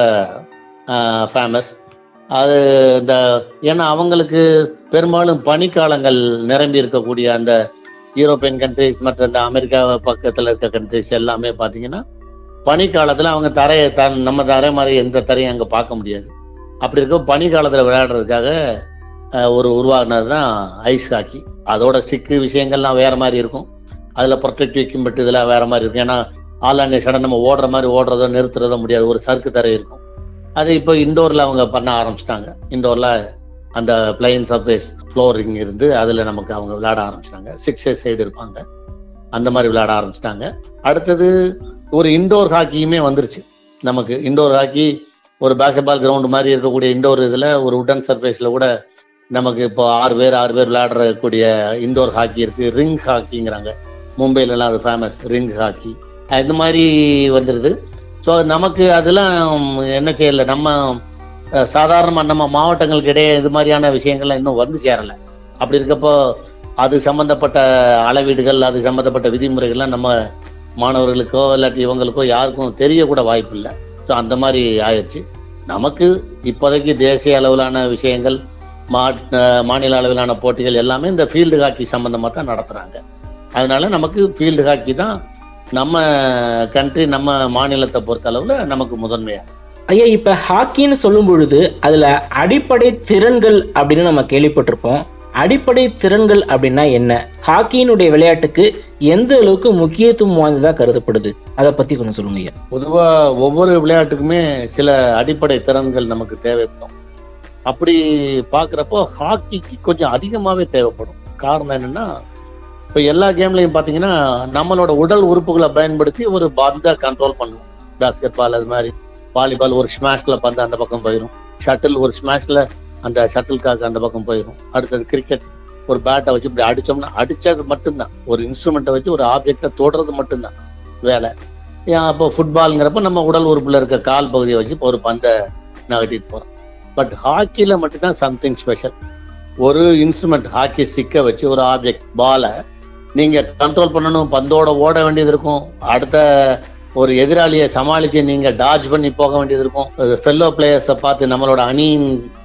C: ஃபேமஸ் அது இந்த ஏன்னா அவங்களுக்கு பெரும்பாலும் பனிக்காலங்கள் நிரம்பி இருக்கக்கூடிய அந்த யூரோப்பியன் கண்ட்ரிஸ் மற்ற இந்த அமெரிக்கா பக்கத்துல இருக்க கண்ட்ரிஸ் எல்லாமே பாத்தீங்கன்னா பனிக்காலத்துல அவங்க தரையை த நம்ம தரை மாதிரி எந்த தரையும் அங்க பார்க்க முடியாது அப்படி இருக்க பனிக்காலத்துல விளையாடுறதுக்காக அஹ், ஒரு உருவாக்குனது தான் ஐஸ் ஹாக்கி அதோட ஸ்டிக்கு விஷயங்கள்லாம் வேற மாதிரி இருக்கும் அதுல ப்ரொடெக்ட் எக்யூப்மெண்ட் இதெல்லாம் வேற மாதிரி இருக்கும் ஏன்னா ஆல் அண்ட் சடன் நம்ம ஓடுற மாதிரி ஓடுறதோ நிறுத்துறதோ முடியாது ஒரு சறுக்கு தரை இருக்கும் அது இப்போ இண்டோர்ல அவங்க பண்ண ஆரம்பிச்சிட்டாங்க இண்டோர்ல அந்த பிளைன் சர்ஃபேஸ் ஃப்ளோரிங் இருந்து அதுல நமக்கு அவங்க விளையாட ஆரம்பிச்சிட்டாங்க சிக்ஸ் சைடு இருப்பாங்க அந்த மாதிரி விளையாட ஆரம்பிச்சிட்டாங்க அடுத்தது ஒரு இண்டோர் ஹாக்கியுமே வந்துருச்சு நமக்கு இண்டோர் ஹாக்கி ஒரு பாஸ்கெட்பால் கிரவுண்ட் மாதிரி இருக்கக்கூடிய இண்டோர் இதுல ஒரு உடன் சர்ஃபேஸ்ல கூட நமக்கு இப்போ ஆறு பேர் ஆறு பேர் விளையாடுறக்கூடிய இண்டோர் ஹாக்கி இருக்கு ரிங் ஹாக்கிங்கிறாங்க மும்பைல எல்லாம் அது ஃபேமஸ் ரிங் ஹாக்கி இந்த மாதிரி வந்துருது ஸோ நமக்கு அதெல்லாம் என்ன செய்யல நம்ம அஹ், சாதாரணமா நம்ம மாவட்டங்களுக்கு இடையே இது மாதிரியான விஷயங்கள்லாம் இன்னும் வந்து சேரல அப்படி இருக்கப்போ அது சம்பந்தப்பட்ட அளவீடுகள் அது சம்பந்தப்பட்ட விதிமுறைகள்லாம் நம்ம மாணவர்களுக்கோ இல்லாட்டி இவங்களுக்கோ யாருக்கும் தெரியக்கூட வாய்ப்பு இல்லை ஸோ அந்த மாதிரி ஆயிடுச்சு நமக்கு இப்போதைக்கு தேசிய அளவிலான விஷயங்கள் மா அஹ், மாநில அளவிலான போட்டிகள் எல்லாமே இந்த ஃபீல்டு ஹாக்கி சம்பந்தமா தான் நடத்துறாங்க அதனால நமக்கு ஃபீல்டு ஹாக்கி தான் நம்ம கண்ட்ரி நம்ம மாநிலத்தை பொறுத்த அளவுல நமக்கு முதன்மையா
B: ஐயா இப்ப ஹாக்கின்னு சொல்லும் பொழுது அதுல அடிப்படை திறன்கள் அப்படின்னு நம்ம கேள்விப்பட்டிருப்போம் அடிப்படை திறன்கள் அப்படின்னா என்ன ஹாக்கியினுடைய விளையாட்டுக்கு எந்த அளவுக்கு முக்கியத்துவம் வாய்ந்ததா கருதப்படுது அதை பத்தி கொஞ்சம் சொல்லுங்க ஐயா
C: பொதுவா ஒவ்வொரு விளையாட்டுக்குமே சில அடிப்படை திறன்கள் நமக்கு தேவைப்படும் அப்படி பாக்குறப்போ ஹாக்கிக்கு கொஞ்சம் அதிகமாவே தேவைப்படும் காரணம் என்னன்னா இப்ப எல்லா கேம்லயும் பாத்தீங்கன்னா நம்மளோட உடல் உறுப்புகளை பயன்படுத்தி ஒரு பந்தை கண்ட்ரோல் பண்ணுவோம் பாஸ்கெட் பால் அது மாதிரி வாலிபால் ஒரு ஸ்மாஷ்ல பந்து அந்த பக்கம் போயிடும் ஷட்டில் ஒரு ஸ்மாஷ்ல அந்த ஷட்டில் காக்கு அந்த பக்கம் போயிடும் அடுத்தது கிரிக்கெட் ஒரு பேட்டை வச்சு இப்படி அடிச்சோம்னா அடிச்சது மட்டும்தான் ஒரு இன்ஸ்ட்ருமெண்ட்டை வச்சு ஒரு ஆப்ஜெக்டை தொடுறது மட்டும்தான் வேலை ஏன் அப்போ ஃபுட்பால்ங்கிறப்ப நம்ம உடல் உறுப்புல இருக்க கால் பகுதியை வச்சு இப்போ ஒரு பந்தை நகட்டிட்டு போறோம் பட் ஹாக்கில மட்டும்தான் சம்திங் ஸ்பெஷல் ஒரு இன்ஸ்ட்ருமெண்ட் ஹாக்கி ஸ்டிக்கை வச்சு ஒரு ஆப்ஜெக்ட் பாலை நீங்க கண்ட்ரோல் பண்ணணும் பந்தோட ஓட வேண்டியது இருக்கும் அடுத்த ஒரு எதிராளியை சமாளிச்சு நீங்க டாஜ் பண்ணி போக வேண்டியது இருக்கும் ஃபெல்லோ பிளேயர்ஸை பார்த்து நம்மளோட அணியின்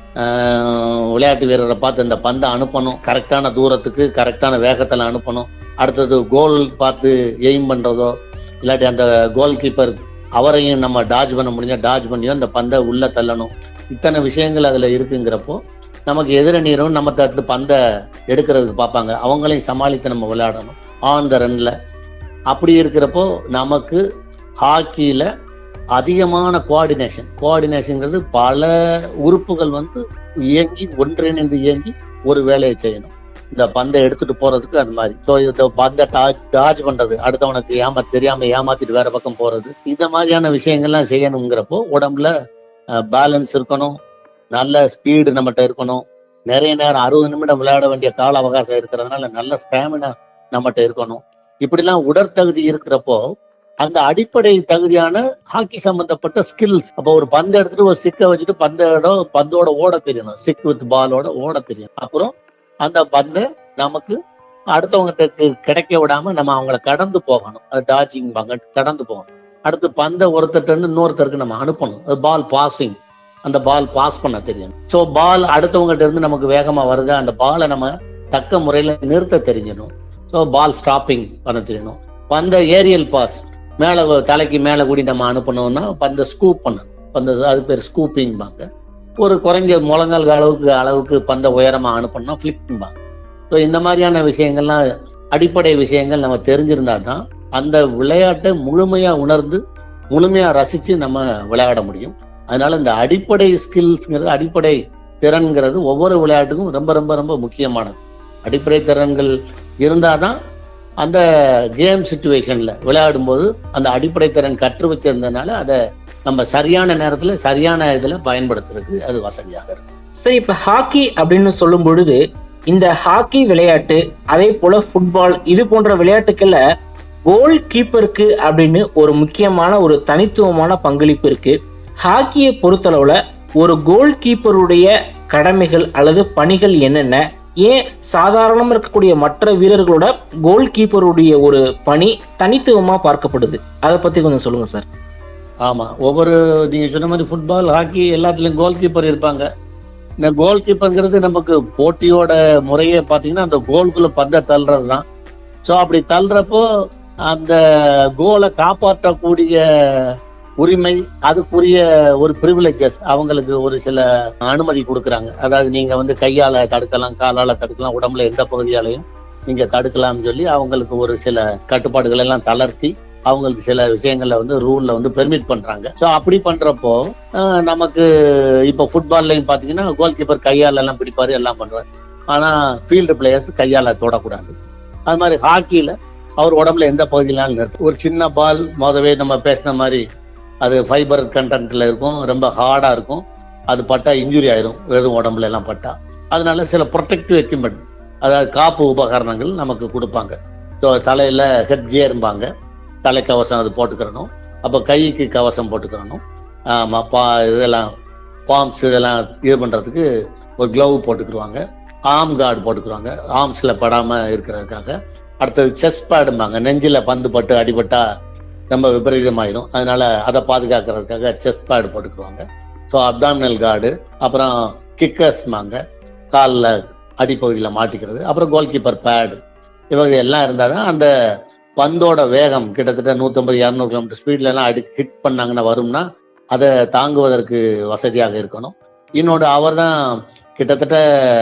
C: ஆஹ், விளையாட்டு வீரரை பார்த்து இந்த பந்தை அனுப்பணும் கரெக்டான தூரத்துக்கு கரெக்டான வேகத்துல அனுப்பணும் அடுத்தது கோல் பார்த்து எய்ம் பண்றதோ இல்லாட்டி அந்த கோல் கீப்பர் அவரையும் நம்ம டாஜ் பண்ண முடிஞ்சா டாஜ் பண்ணியோ அந்த பந்தை உள்ள தள்ளணும் இத்தனை விஷயங்கள் அதுல இருக்குங்கிறப்போ நமக்கு எதிரணியரும் நம்ம தட்டு பந்தை எடுக்கிறதுக்கு பார்ப்பாங்க அவங்களையும் சமாளித்து நம்ம விளையாடணும் ஆன் த ரன்ல அப்படி இருக்கிறப்போ நமக்கு ஹாக்கியில அதிகமான கோஆர்டினேஷன் கோஆர்டினேஷன்ங்கிறது பல உறுப்புகள் வந்து இயங்கி ஒன்றிணைந்து இயங்கி ஒரு வேலையை செய்யணும் இந்த பந்தை எடுத்துட்டு போறதுக்கு அது மாதிரி ஸோ இந்த பந்தை டாஜ் பண்றது அடுத்தவனுக்கு ஏமா தெரியாம ஏமாத்திட்டு வேற பக்கம் போறது இந்த மாதிரியான விஷயங்கள்லாம் செய்யணுங்கிறப்போ உடம்புல பேலன்ஸ் இருக்கணும் நல்ல ஸ்பீடு நம்மகிட்ட இருக்கணும் நிறைய நேரம் அறுபது நிமிடம் விளையாட வேண்டிய கால அவகாசம் இருக்கிறதுனால நல்ல ஸ்டாமினா நம்மகிட்ட இருக்கணும் இப்படிலாம் உடற்தகுதி இருக்கிறப்போ அந்த அடிப்படை தகுதியான ஹாக்கி சம்பந்தப்பட்ட ஸ்கில்ஸ் அப்போ ஒரு பந்து எடுத்துட்டு ஒரு ஸ்டிக்கை வச்சுட்டு பந்தோட பந்தோட ஓட தெரியணும் ஸ்டிக் வித் பாலோட ஓட தெரியும் அப்புறம் அந்த பந்தை நமக்கு அடுத்தவங்களுக்கு கிடைக்க விடாம நம்ம அவங்கள கடந்து போகணும் அது டாஜிங் பாங்க கடந்து போகணும் அடுத்து பந்தை ஒருத்தர்ட்ட இருந்து இன்னொருத்தருக்கு நம்ம அனுப்பணும் அது பால் பாசிங் அந்த பால் பாஸ் பண்ண தெரியணும் ஸோ பால் அடுத்தவங்ககிட்ட இருந்து நமக்கு வேகமா வருது அந்த பாலை நம்ம தக்க முறையில நிறுத்த தெரியணும் ஸோ பால் ஸ்டாப்பிங் பண்ண தெரியணும் பந்த ஏரியல் பாஸ் மேல தலைக்கு மேல கூடி நம்ம அனுப்பணும்னா பந்த ஸ்கூப் பண்ணணும் பந்த அது பேர் ஸ்கூப்பிங் பாங்க ஒரு குறைஞ்ச முழங்கால் அளவுக்கு அளவுக்கு பந்த உயரமா அனுப்பணும்னா ஃபிளிப்பிங் பாங்க ஸோ இந்த மாதிரியான விஷயங்கள்லாம் அடிப்படை விஷயங்கள் நம்ம தெரிஞ்சிருந்தா தான் அந்த விளையாட்டை முழுமையா உணர்ந்து முழுமையா ரசிச்சு நம்ம விளையாட முடியும் அதனால இந்த அடிப்படை ஸ்கில்ஸ்ங்கிறது அடிப்படை திறன்கிறது ஒவ்வொரு விளையாட்டுக்கும் ரொம்ப ரொம்ப ரொம்ப முக்கியமானது அடிப்படை திறன்கள் இருந்தாதான் அந்த கேம் சுச்சுவேஷன்ல விளையாடும்போது அந்த அடிப்படை திறன் கற்று வச்சிருந்ததுனால அதை நம்ம சரியான நேரத்துல சரியான இதுல பயன்படுத்துறதுக்கு அது வசதியாக இருக்கும்
B: சரி இப்ப ஹாக்கி அப்படின்னு சொல்லும் பொழுது இந்த ஹாக்கி விளையாட்டு அதே போல ஃபுட்பால் இது போன்ற விளையாட்டுக்கள்ல கோல் கீப்பருக்கு அப்படின்னு ஒரு முக்கியமான ஒரு தனித்துவமான பங்களிப்பு இருக்கு ஹாக்கியை பொறுத்தளவுல ஒரு கோல் கீப்பருடைய கடமைகள் அல்லது பணிகள் என்னென்ன ஏன் சாதாரணமா இருக்கக்கூடிய மற்ற வீரர்களோட கோல் கீப்பருடைய ஒரு பணி தனித்துவமா பார்க்கப்படுது அதை பத்தி கொஞ்சம் சொல்லுங்க சார்
C: ஆமா ஒவ்வொரு நீங்க சொன்ன மாதிரி ஃபுட்பால் ஹாக்கி எல்லாத்துலயும் கோல் கீப்பர் இருப்பாங்க இந்த கோல் கீப்பர்ங்கிறது நமக்கு போட்டியோட முறையே பார்த்தீங்கன்னா அந்த கோல்குள்ள பந்தை தள்ளுறது தான் ஸோ அப்படி தள்ளுறப்போ அந்த கோலை காப்பாற்றக்கூடிய உரிமை அதுக்குரிய ஒரு ப்ரிவிலேஜஸ் அவங்களுக்கு ஒரு சில அனுமதி கொடுக்குறாங்க அதாவது நீங்க வந்து கையால தடுக்கலாம் காலால தடுக்கலாம் உடம்புல எந்த பகுதியாலையும் நீங்க தடுக்கலாம்னு சொல்லி அவங்களுக்கு ஒரு சில கட்டுப்பாடுகள் எல்லாம் தளர்த்தி அவங்களுக்கு சில விஷயங்கள்ல வந்து ரூல்ல வந்து பெர்மிட் பண்றாங்க ஸோ அப்படி பண்றப்போ ஆஹ், நமக்கு இப்போ ஃபுட்பால்லையும் பாத்தீங்கன்னா கோல் கீப்பர் கையால எல்லாம் பிடிப்பாரு எல்லாம் பண்றாரு ஆனா ஃபீல்டு பிளேயர்ஸ் கையால தொடக்கூடாது அது மாதிரி ஹாக்கியில அவர் உடம்புல எந்த பகுதியிலாலும் நிறுத்தும் ஒரு சின்ன பால் மொதவே நம்ம பேசின மாதிரி அது ஃபைபர் கண்டென்ட்ல இருக்கும் ரொம்ப ஹார்டா இருக்கும் அது பட்டா இன்ஜுரி ஆயிரும் வெறும் உடம்புல எல்லாம் பட்டா அதனால சில ப்ரொடெக்டிவ் எக்யூப்மெண்ட் அதாவது காப்பு உபகரணங்கள் நமக்கு கொடுப்பாங்க ஸோ தலையில ஹெட் கியர்ம்பாங்க தலைக்கவசம் அது போட்டுக்கிறணும் அப்போ கைக்கு கவசம் போட்டுக்கிறணும் ஆமா பா இதெல்லாம் பாம்ஸ் இதெல்லாம் இது பண்றதுக்கு ஒரு க்ளவ் போட்டுக்கிருவாங்க ஆர்ம் கார்டு போட்டுக்கிருவாங்க ஆர்ம்ஸ்ல படாம இருக்கிறதுக்காக அடுத்தது செஸ் பேடும்பாங்க நெஞ்சில பந்து பட்டு அடிபட்டா ரொம்ப விபரீதமாயிரும் அதனால அதை பாதுகாக்கிறதுக்காக செஸ் பேடு போட்டுக்குவாங்க ஸோ அப்டாமினல் கார்டு அப்புறம் கிக்கர்ஸ்மாங்க காலில் அடிப்பகுதியில் மாட்டிக்கிறது அப்புறம் கோல் கீப்பர் பேடு இவங்க எல்லாம் இருந்தால் தான் அந்த பந்தோட வேகம் கிட்டத்தட்ட நூற்றம்பது இரநூறு கிலோமீட்டர் ஸ்பீட்ல எல்லாம் அடி ஹிட் பண்ணாங்கன்னா வரும்னா அதை தாங்குவதற்கு வசதியாக இருக்கணும் இன்னொன்று அவர் தான் கிட்டத்தட்ட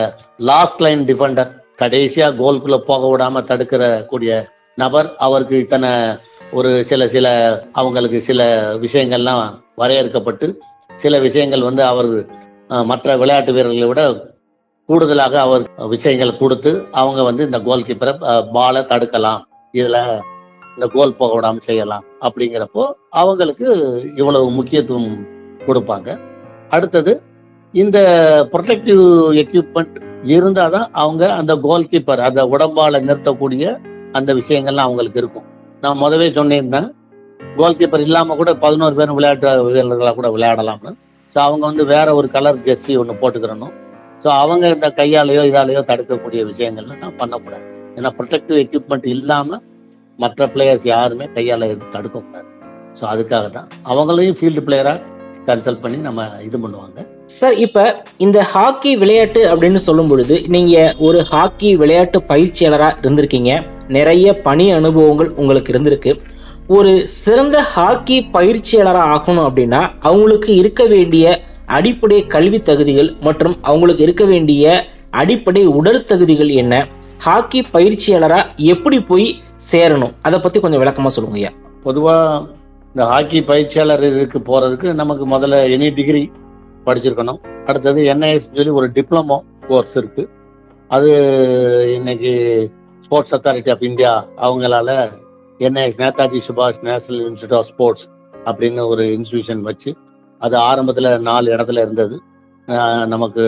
C: லாஸ்ட் லைன் டிஃபெண்டர் கடைசியா கோல்குள்ள போக விடாம தடுக்கிற கூடிய நபர் அவருக்கு இத்தனை ஒரு சில சில அவங்களுக்கு சில விஷயங்கள்லாம் வரையறுக்கப்பட்டு சில விஷயங்கள் வந்து அவர் அஹ், மற்ற விளையாட்டு வீரர்களை விட கூடுதலாக அவர் விஷயங்கள் கொடுத்து அவங்க வந்து இந்த கோல் கீப்பரை பாலை தடுக்கலாம் இதுல இந்த கோல் போக விடாம செய்யலாம் அப்படிங்கிறப்போ அவங்களுக்கு இவ்வளவு முக்கியத்துவம் கொடுப்பாங்க அடுத்தது இந்த ப்ரொடெக்டிவ் எக்யூப்மெண்ட் இருந்தாதான் அவங்க அந்த கோல் கீப்பர் அந்த உடம்பால நிறுத்தக்கூடிய அந்த விஷயங்கள்லாம் அவங்களுக்கு இருக்கும் நான் முதவே சொன்னேன் கோல் கீப்பர் இல்லாம கூட பதினோரு பேரும் விளையாட்டு வீரர்களாக கூட விளையாடலாம்னு ஸோ அவங்க வந்து வேற ஒரு கலர் ஜெர்சி ஒன்று போட்டுக்கிறணும் ஸோ அவங்க இந்த கையாலேயோ இதாலேயோ தடுக்கக்கூடிய விஷயங்கள்லாம் பண்ணக்கூடாது ஏன்னா ப்ரொடெக்டிவ் எக்யூப்மெண்ட் இல்லாம மற்ற பிளேயர்ஸ் யாருமே கையால எதுவும் தடுக்கக்கூடாது ஸோ அதுக்காக தான் அவங்களையும் ஃபீல்டு பிளேயரா கன்சல்ட் பண்ணி நம்ம இது பண்ணுவாங்க
B: சார் இப்ப இந்த ஹாக்கி விளையாட்டு அப்படின்னு சொல்லும் பொழுது நீங்க ஒரு ஹாக்கி விளையாட்டு பயிற்சியாளரா இருந்திருக்கீங்க நிறைய பணி அனுபவங்கள் உங்களுக்கு இருந்திருக்கு ஒரு சிறந்த ஹாக்கி பயிற்சியாளரா ஆகணும் அப்படின்னா அவங்களுக்கு இருக்க வேண்டிய அடிப்படை கல்வி தகுதிகள் மற்றும் அவங்களுக்கு இருக்க வேண்டிய அடிப்படை உடல் தகுதிகள் என்ன ஹாக்கி பயிற்சியாளரா எப்படி போய் சேரணும் அதை பத்தி கொஞ்சம் விளக்கமா சொல்லுங்க ஐயா
C: பொதுவா இந்த ஹாக்கி பயிற்சியாளர் இதுக்கு போறதுக்கு நமக்கு முதல்ல எனி டிகிரி படிச்சிருக்கணும் அடுத்தது என்ஐஎஸ் சொல்லி ஒரு டிப்ளமோ கோர்ஸ் இருக்கு அது இன்னைக்கு ஸ்போர்ட்ஸ் அத்தாரிட்டி ஆஃப் இந்தியா அவங்களால என்ஐஎஸ் நேதாஜி சுபாஷ் நேஷனல் இன்ஸ்டியூட் ஆஃப் ஸ்போர்ட்ஸ் அப்படின்னு ஒரு இன்ஸ்டிடியூஷன் வச்சு அது ஆரம்பத்தில் நாலு இடத்துல இருந்தது ஆஹ் நமக்கு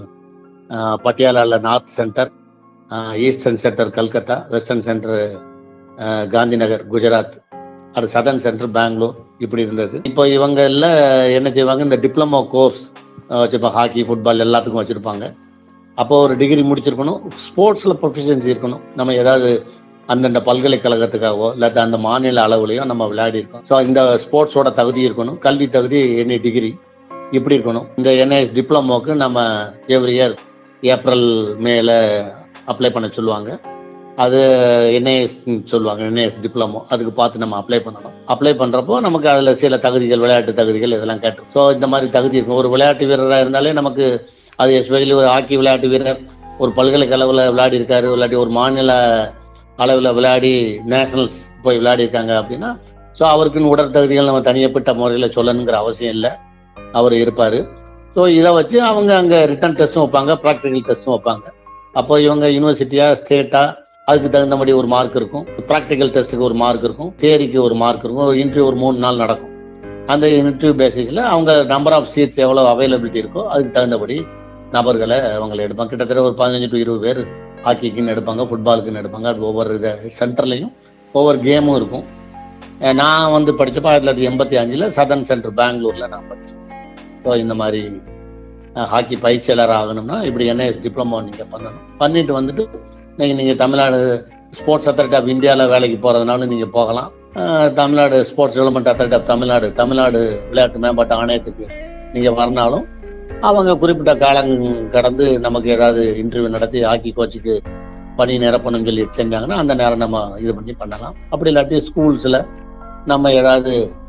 C: ஆஹ் பட்டியாலால north centre eastern centre Calcutta western centre Gandhi Nagar Gujarat அது சதர்ன் சென்டர் பெங்களூர் இப்படி இருந்தது இப்போ இவங்க எல்லாம் என்ன செய்வாங்க இந்த டிப்ளமோ கோர்ஸ் வச்சிருப்பாங்க ஹாக்கி ஃபுட்பால் எல்லாத்துக்கும் வச்சிருப்பாங்க அப்போ ஒரு டிகிரி முடிச்சிருக்கணும் ஸ்போர்ட்ஸில் ப்ரொஃபிஷியன்சி இருக்கணும் நம்ம ஏதாவது அந்தந்த பல்கலைக்கழகத்துக்காகவோ இல்லாட்ட அந்த மாநில அளவுலையோ நம்ம விளையாடி இருக்கோம் ஸோ இந்த ஸ்போர்ட்ஸோட தகுதி இருக்கணும் கல்வி தகுதி எனி டிகிரி இப்படி இருக்கணும் இந்த என்ஐஎஸ் டிப்ளமோக்கு நம்ம எவ்ரி இயர் ஏப்ரல் மேல அப்ளை பண்ண சொல்லுவாங்க அது என்ஐஎஸ் சொல்லுவாங்க என்ஐஎஸ் டிப்ளமோ அதுக்கு பார்த்து நம்ம அப்ளை பண்ணணும் அப்ளை பண்றப்போ நமக்கு அதுல சில தகுதிகள் விளையாட்டு தகுதிகள் இதெல்லாம் கேட்டோம் ஸோ இந்த மாதிரி தகுதி இருக்கும் ஒரு விளையாட்டு வீரராக இருந்தாலே நமக்கு அது எஸ்பெஷலி ஒரு ஹாக்கி விளையாட்டு வீரர் ஒரு பல்கலைக்கழகத்தில் விளையாடி இருக்காரு விளையாடி ஒரு மாநில அளவில் விளையாடி நேஷனல்ஸ் போய் விளையாடி இருக்காங்க அப்படின்னா ஸோ அவருக்குன்னு உடல் தகுதிகள் நம்ம தனியப்பட்ட முறையில் சொல்லணுங்கிற அவசியம் இல்லை அவர் இருப்பார் ஸோ இதை வச்சு அவங்க அங்கே ரிட்டன் டெஸ்ட்டும் வைப்பாங்க ப்ராக்டிக்கல் டெஸ்ட்டும் வைப்பாங்க
D: அப்போ இவங்க யூனிவர்சிட்டியா ஸ்டேட்டா அதுக்கு தகுந்தபடி ஒரு மார்க் இருக்கும் ப்ராக்டிக்கல் டெஸ்ட்டுக்கு ஒரு மார்க் இருக்கும் தியரிக்கு ஒரு மார்க் இருக்கும் ஒரு இன்டர்வியூ ஒரு மூணு நாள் நடக்கும் அந்த இன்டர்வியூ பேசிஸில் அவங்க நம்பர் ஆஃப் சீட்ஸ் எவ்வளோ அவைலபிலிட்டி இருக்கோ அதுக்கு தகுந்தபடி நபர்களை அவங்களை எடுப்பாங்க கிட்டத்தட்ட ஒரு பதினஞ்சு டு இருபது பேர் ஹாக்கிக்குன்னு எடுப்பாங்க ஃபுட்பாலுக்குன்னு எடுப்பாங்க அது ஒவ்வொரு இதை சென்டர்லையும் ஒவ்வொரு கேமும் இருக்கும் அஹ் நான் வந்து படிச்சப்போ ஆயிரத்தி தொள்ளாயிரத்தி எண்பத்தி அஞ்சில் சதன் சென்டர் பெங்களூர்ல நான் படித்தேன் ஸோ இந்த மாதிரி அஹ், ஹாக்கி பயிற்சியாளர் ஆகணும்னா இப்படி என்ஐஎஸ் டிப்ளமோ நீங்கள் பண்ணணும் பண்ணிட்டு வந்துட்டு நீங்கள் நீங்கள் தமிழ்நாடு ஸ்போர்ட்ஸ் அத்தாரிட்டி ஆஃப் இந்தியாவில் வேலைக்கு போகிறதுனால நீங்கள் போகலாம் அஹ், Tamil Nadu sports development authority of Tamil Nadu Tamil Nadu விளையாட்டு மேம்பாட்டு ஆணையத்துக்கு நீங்கள் வரனாலும் அவங்க குறிப்பிட்ட காலம் கடந்து நமக்கு ஏதாவது இன்டர்வியூ நடத்தி ஹாக்கி கோச்சுக்கு பணி நிரப்பணும்னு சொல்லி செஞ்சாங்கன்னா அந்த நேரம் நம்ம இது பண்ணி பண்ணலாம் அப்படி இல்லாட்டி ஸ்கூல்ஸில் நம்ம ஏதாவது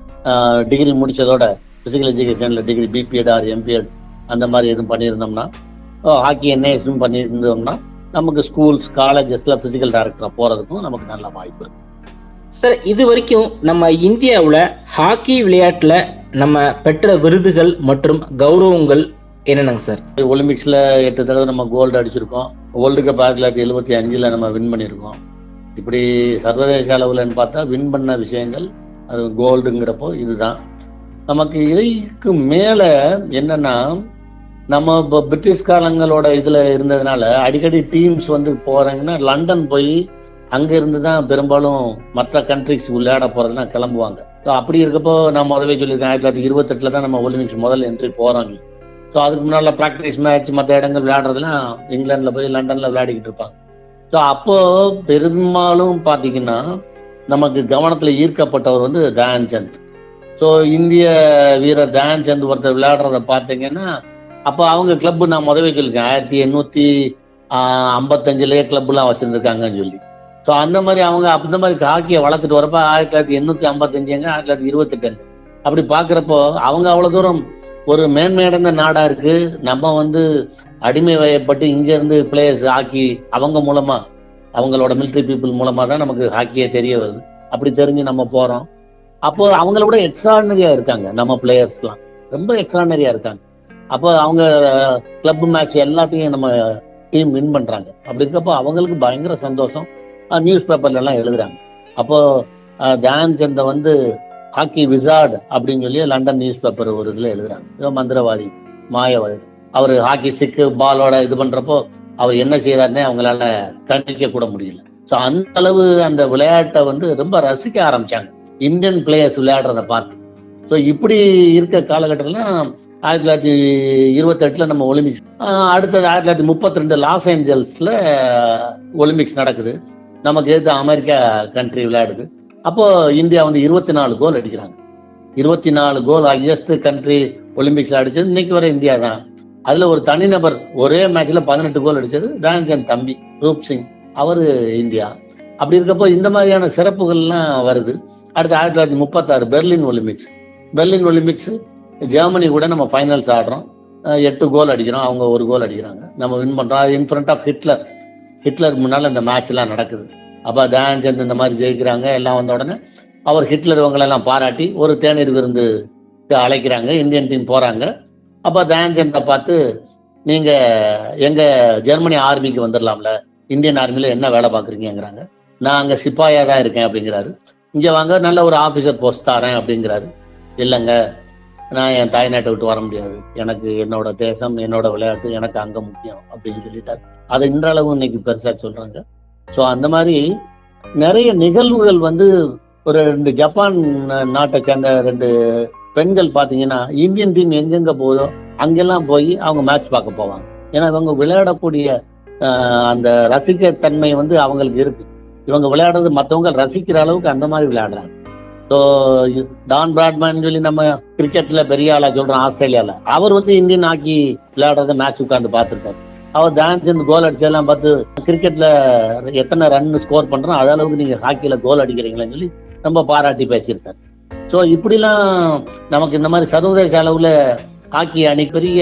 D: டிகிரி முடிச்சதோட ஃபிசிக்கல் எஜுகேஷனில் டிகிரி பிபிஎட் ஆர் எம்பிஎட் அந்த மாதிரி எதுவும் பண்ணியிருந்தோம்னா ஹாக்கி என்ஏஎஸும் பண்ணியிருந்தோம்னா நமக்கு ஸ்கூல்ஸ் காலேஜஸ்ல பிசிக்கல் டைரக்டராக போகிறதுக்கும் நமக்கு நல்ல வாய்ப்பு இருக்கு
B: சார் இது வரைக்கும் நம்ம இந்தியாவுல ஹாக்கி விளையாட்டுல நம்ம பெற்ற விருதுகள் மற்றும் கௌரவங்கள் என்னென்னங்க சார்
D: ஒலிம்பிக்ஸ்ல எட்டு தடவை நம்ம கோல்டு அடிச்சிருக்கோம் வேர்ல்டு கப் ஆயிரத்தி தொள்ளாயிரத்தி எழுபத்தி அஞ்சுல நம்ம வின் பண்ணியிருக்கோம் இப்படி சர்வதேச அளவுலன்னு பார்த்தா வின் பண்ண விஷயங்கள் அது கோல்டுங்கிறப்போ இதுதான் நமக்கு இதுக்கு மேல என்னன்னா நம்ம இப்போ பிரிட்டிஷ் காலங்களோட இதுல இருந்ததுனால அடிக்கடி டீம்ஸ் வந்து போறாங்கன்னா லண்டன் போய் அங்க இருந்து தான் பெரும்பாலும் மற்ற கண்ட்ரிஸ் விளையாட போறதுலாம் கிளம்புவாங்க ஸோ அப்படி இருக்கப்போ நான் முதவே சொல்லியிருக்கேன் ஆயிரத்தி தொள்ளாயிரத்தி இருபத்தெட்டுல தான் நம்ம ஒலிம்பிக்ஸ் முதல் என்ட்ரி போறோம் ஸோ அதுக்கு முன்னால ப்ராக்டிஸ் மேட்ச் மற்ற இடங்கள் விளையாடுறதுலாம் இங்கிலாந்துல போய் லண்டன்ல விளையாடிக்கிட்டு இருப்பாங்க ஸோ அப்போ பெரும்பாலும் பாத்தீங்கன்னா நமக்கு கவனத்துல ஈர்க்கப்பட்டவர் வந்து தயான் சந்த் ஸோ இந்திய வீரர் தயான் சந்த் ஒருத்தர் விளையாடுறத பார்த்தீங்கன்னா அப்போ அவங்க கிளப் நான் முதவே சொல்லியிருக்கேன் ஆயிரத்தி எண்ணூத்தி ஆஹ், ஐம்பத்தஞ்சுலயே கிளப்லாம் வச்சிருந்துருக்காங்கன்னு சொல்லி ஸோ அந்த மாதிரி அவங்க அந்த மாதிரி ஹாக்கியை வளர்த்துட்டு வரப்ப ஆயிரத்தி தொள்ளாயிரத்தி எண்ணூத்தி ஐம்பத்தஞ்சுங்க ஆயிரத்தி தொள்ளாயிரத்தி இருபத்தெட்டுங்க அப்படி பாக்குறப்போ அவங்க அவ்வளவு தூரம் ஒரு மேன்மையடைந்த நாடா இருக்கு நம்ம வந்து அடிமை வயப்பட்டு இங்க இருந்து பிளேயர்ஸ் ஹாக்கி அவங்க மூலமா அவங்களோட மிலிட்ரி பீப்புள் மூலமா தான் நமக்கு ஹாக்கியே தெரிய வருது அப்படி தெரிஞ்சு நம்ம போறோம் அப்போ அவங்கள விட எக்ஸ்ட்ராடனரியா இருக்காங்க நம்ம பிளேயர்ஸ்லாம் ரொம்ப எக்ஸ்ட்ராடனரியா இருக்காங்க அப்போ அவங்க கிளப் மேட்ச் எல்லாத்தையும் நம்ம டீம் வின் பண்றாங்க அப்படி இருக்கப்போ அவங்களுக்கு பயங்கர சந்தோஷம் நியூஸ் பேப்பர்ல எல்லாம் எழுதுறாங்க அப்போ அஹ், தியான் சந்தை வந்து ஹாக்கி விசார்ட் அப்படின்னு சொல்லி லண்டன் நியூஸ் பேப்பர் ஒரு இதுல எழுதுறாங்க ஏதோ மந்திரவாதி மாயவாதி அவர் ஹாக்கி சிக்கு பாலோட இது பண்றப்போ அவர் என்ன செய்யறாருன்னே அவங்களால கண்டிக்க கூட முடியல ஸோ அந்த அளவு அந்த விளையாட்டை வந்து ரொம்ப ரசிக்க ஆரம்பிச்சாங்க இந்தியன் பிளேயர்ஸ் விளையாடுறத பார்த்து ஸோ இப்படி இருக்க காலகட்டத்தில் ஆயிரத்தி தொள்ளாயிரத்தி இருபத்தெட்டுல நம்ம ஒலிம்பிக்ஸ் ஆஹ் அடுத்தது ஆயிரத்தி தொள்ளாயிரத்தி முப்பத்தி ரெண்டு லாஸ் ஏஞ்சல்ஸ்ல ஒலிம்பிக்ஸ் நடக்குது நமக்கு எதிர்த்து அமெரிக்கா கண்ட்ரி விளையாடுது அப்போ இந்தியா வந்து இருபத்தி நாலு கோல் அடிக்கிறாங்க இருபத்தி நாலு கோல் ஹையஸ்ட் கண்ட்ரி ஒலிம்பிக்ஸ்ல அடிச்சது இன்னைக்கு வரை இந்தியா தான் அதுல ஒரு தனிநபர் ஒரே மேட்ச்ல பதினெட்டு கோல் அடிச்சது டான்சன் தம்பி ரூப் சிங் அவரு இந்தியா அப்படி இருக்கப்போ இந்த மாதிரியான சிறப்புகள்லாம் வருது அடுத்து ஆயிரத்தி தொள்ளாயிரத்தி முப்பத்தாறு Berlin Olympics Berlin Olympics Germany கூட நம்ம ஃபைனல்ஸ் ஆடுறோம் அஹ் எட்டு கோல் அடிக்கிறோம் அவங்க ஒரு கோல் அடிக்கிறாங்க நம்ம வின் பண்றோம் இன் ஃப்ரண்ட் ஆஃப் ஹிட்லர் ஹிட்லருக்கு முன்னால இந்த மேட்ச் எல்லாம் நடக்குது அப்ப தயான் சந்த் இந்த மாதிரி ஜெயிக்கிறாங்க எல்லாம் வந்த உடனே அவர் ஹிட்லர் இவங்களெல்லாம் பாராட்டி ஒரு தேநீர் விருந்து அழைக்கிறாங்க இந்தியன் டீம் போறாங்க அப்ப தயான் சந்தை பார்த்து நீங்க எங்க ஜெர்மனி ஆர்மிக்கு வந்துடலாம்ல இந்தியன் ஆர்மில என்ன வேலை பாக்குறீங்கிறாங்க நான் அங்க சிப்பாயா தான் இருக்கேன் அப்படிங்கிறாரு இங்க வாங்க நல்ல ஒரு ஆபீசர் போஸ்ட் தரேன் அப்படிங்கிறாரு இல்லைங்க நான் என் தாய்நாட்டை விட்டு வர முடியாது எனக்கு என்னோட தேசம் என்னோட விளையாட்டு எனக்கு அங்க முக்கியம் அப்படின்னு சொல்லிட்டாரு அதை இன்றளவும் இன்னைக்கு பெருசா சொல்றாங்க ஸோ அந்த மாதிரி நிறைய நிகழ்வுகள் வந்து ஒரு ரெண்டு ஜப்பான் நாட்டை சேர்ந்த ரெண்டு பெண்கள் பாத்தீங்கன்னா இந்தியன் டீம் எங்கெங்க போதோ அங்கெல்லாம் போய் அவங்க மேட்ச் பார்க்க போவாங்க ஏன்னா இவங்க விளையாடக்கூடிய ஆஹ், அந்த ரசிக்கத்தன்மை வந்து அவங்களுக்கு இருக்கு இவங்க விளையாடுறது மற்றவங்க ரசிக்கிற அளவுக்கு அந்த மாதிரி விளையாடுறாங்க ஸோ டான் பிராட்மேன் சொல்லி நம்ம கிரிக்கெட்ல பெரிய ஆளா சொல்றோம் ஆஸ்திரேலியால அவர் வந்து இந்தியன் ஹாக்கி விளையாடுறத மேட்ச் உட்கார்ந்து பார்த்துருக்காரு அவர் டான்ஸ் இந்த கோல் அடிச்சதெல்லாம் பார்த்து கிரிக்கெட்ல எத்தனை ரன் ஸ்கோர் பண்றோம் அது அளவுக்கு நீங்க ஹாக்கில கோல் அடிக்கிறீங்களேன்னு சொல்லி ரொம்ப பாராட்டி பேசியிருக்காரு ஸோ இப்படிலாம் நமக்கு இந்த மாதிரி சர்வதேச அளவுல ஹாக்கி அணி பெரிய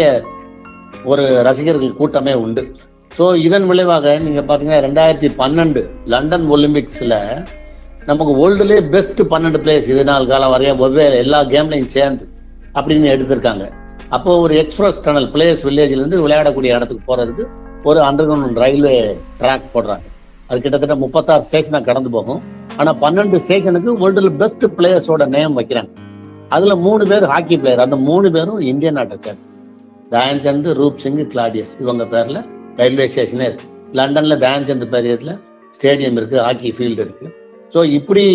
D: ஒரு ரசிகர்கள் கூட்டமே உண்டு ஸோ இதன் விளைவாக நீங்க பாத்தீங்கன்னா ரெண்டாயிரத்தி பன்னெண்டு லண்டன் ஒலிம்பிக்ஸ்ல நமக்கு வேர்ல்டுலேயே பெஸ்ட் பன்னெண்டு பிளேயர்ஸ் இது நாள் காலம் வரைய வெவ்வேறு எல்லா கேம்லையும் சேர்ந்து அப்படின்னு எடுத்திருக்காங்க அப்போ ஒரு எக்ஸ்பிரஸ் டனல் பிளேயர்ஸ் வில்லேஜ்ல இருந்து விளையாடக்கூடிய இடத்துக்கு போறதுக்கு ஒரு அண்டர் கிரவுண்ட் ரயில்வே ட்ராக் போடுறாங்க அது கிட்டத்தட்ட முப்பத்தாறு ஸ்டேஷனை கடந்து போகும் ஆனா பன்னெண்டு ஸ்டேஷனுக்கு வேர்ல்டுல பெஸ்ட் பிளேயர்ஸோட நேம் வைக்கிறாங்க அதுல மூணு பேர் ஹாக்கி பிளேயர் அந்த மூணு பேரும் இந்திய நாட்டை சேர்ந்து தயான்சந்த் ரூப் சிங் கிளாடியஸ் இவங்க பேர்ல ரயில்வே ஸ்டேஷனே இருக்கு லண்டன்ல தயான்சந்த் பேரியத்துல ஸ்டேடியம் இருக்கு ஹாக்கி ஃபீல்டு இருக்கு ஸோ இப்படி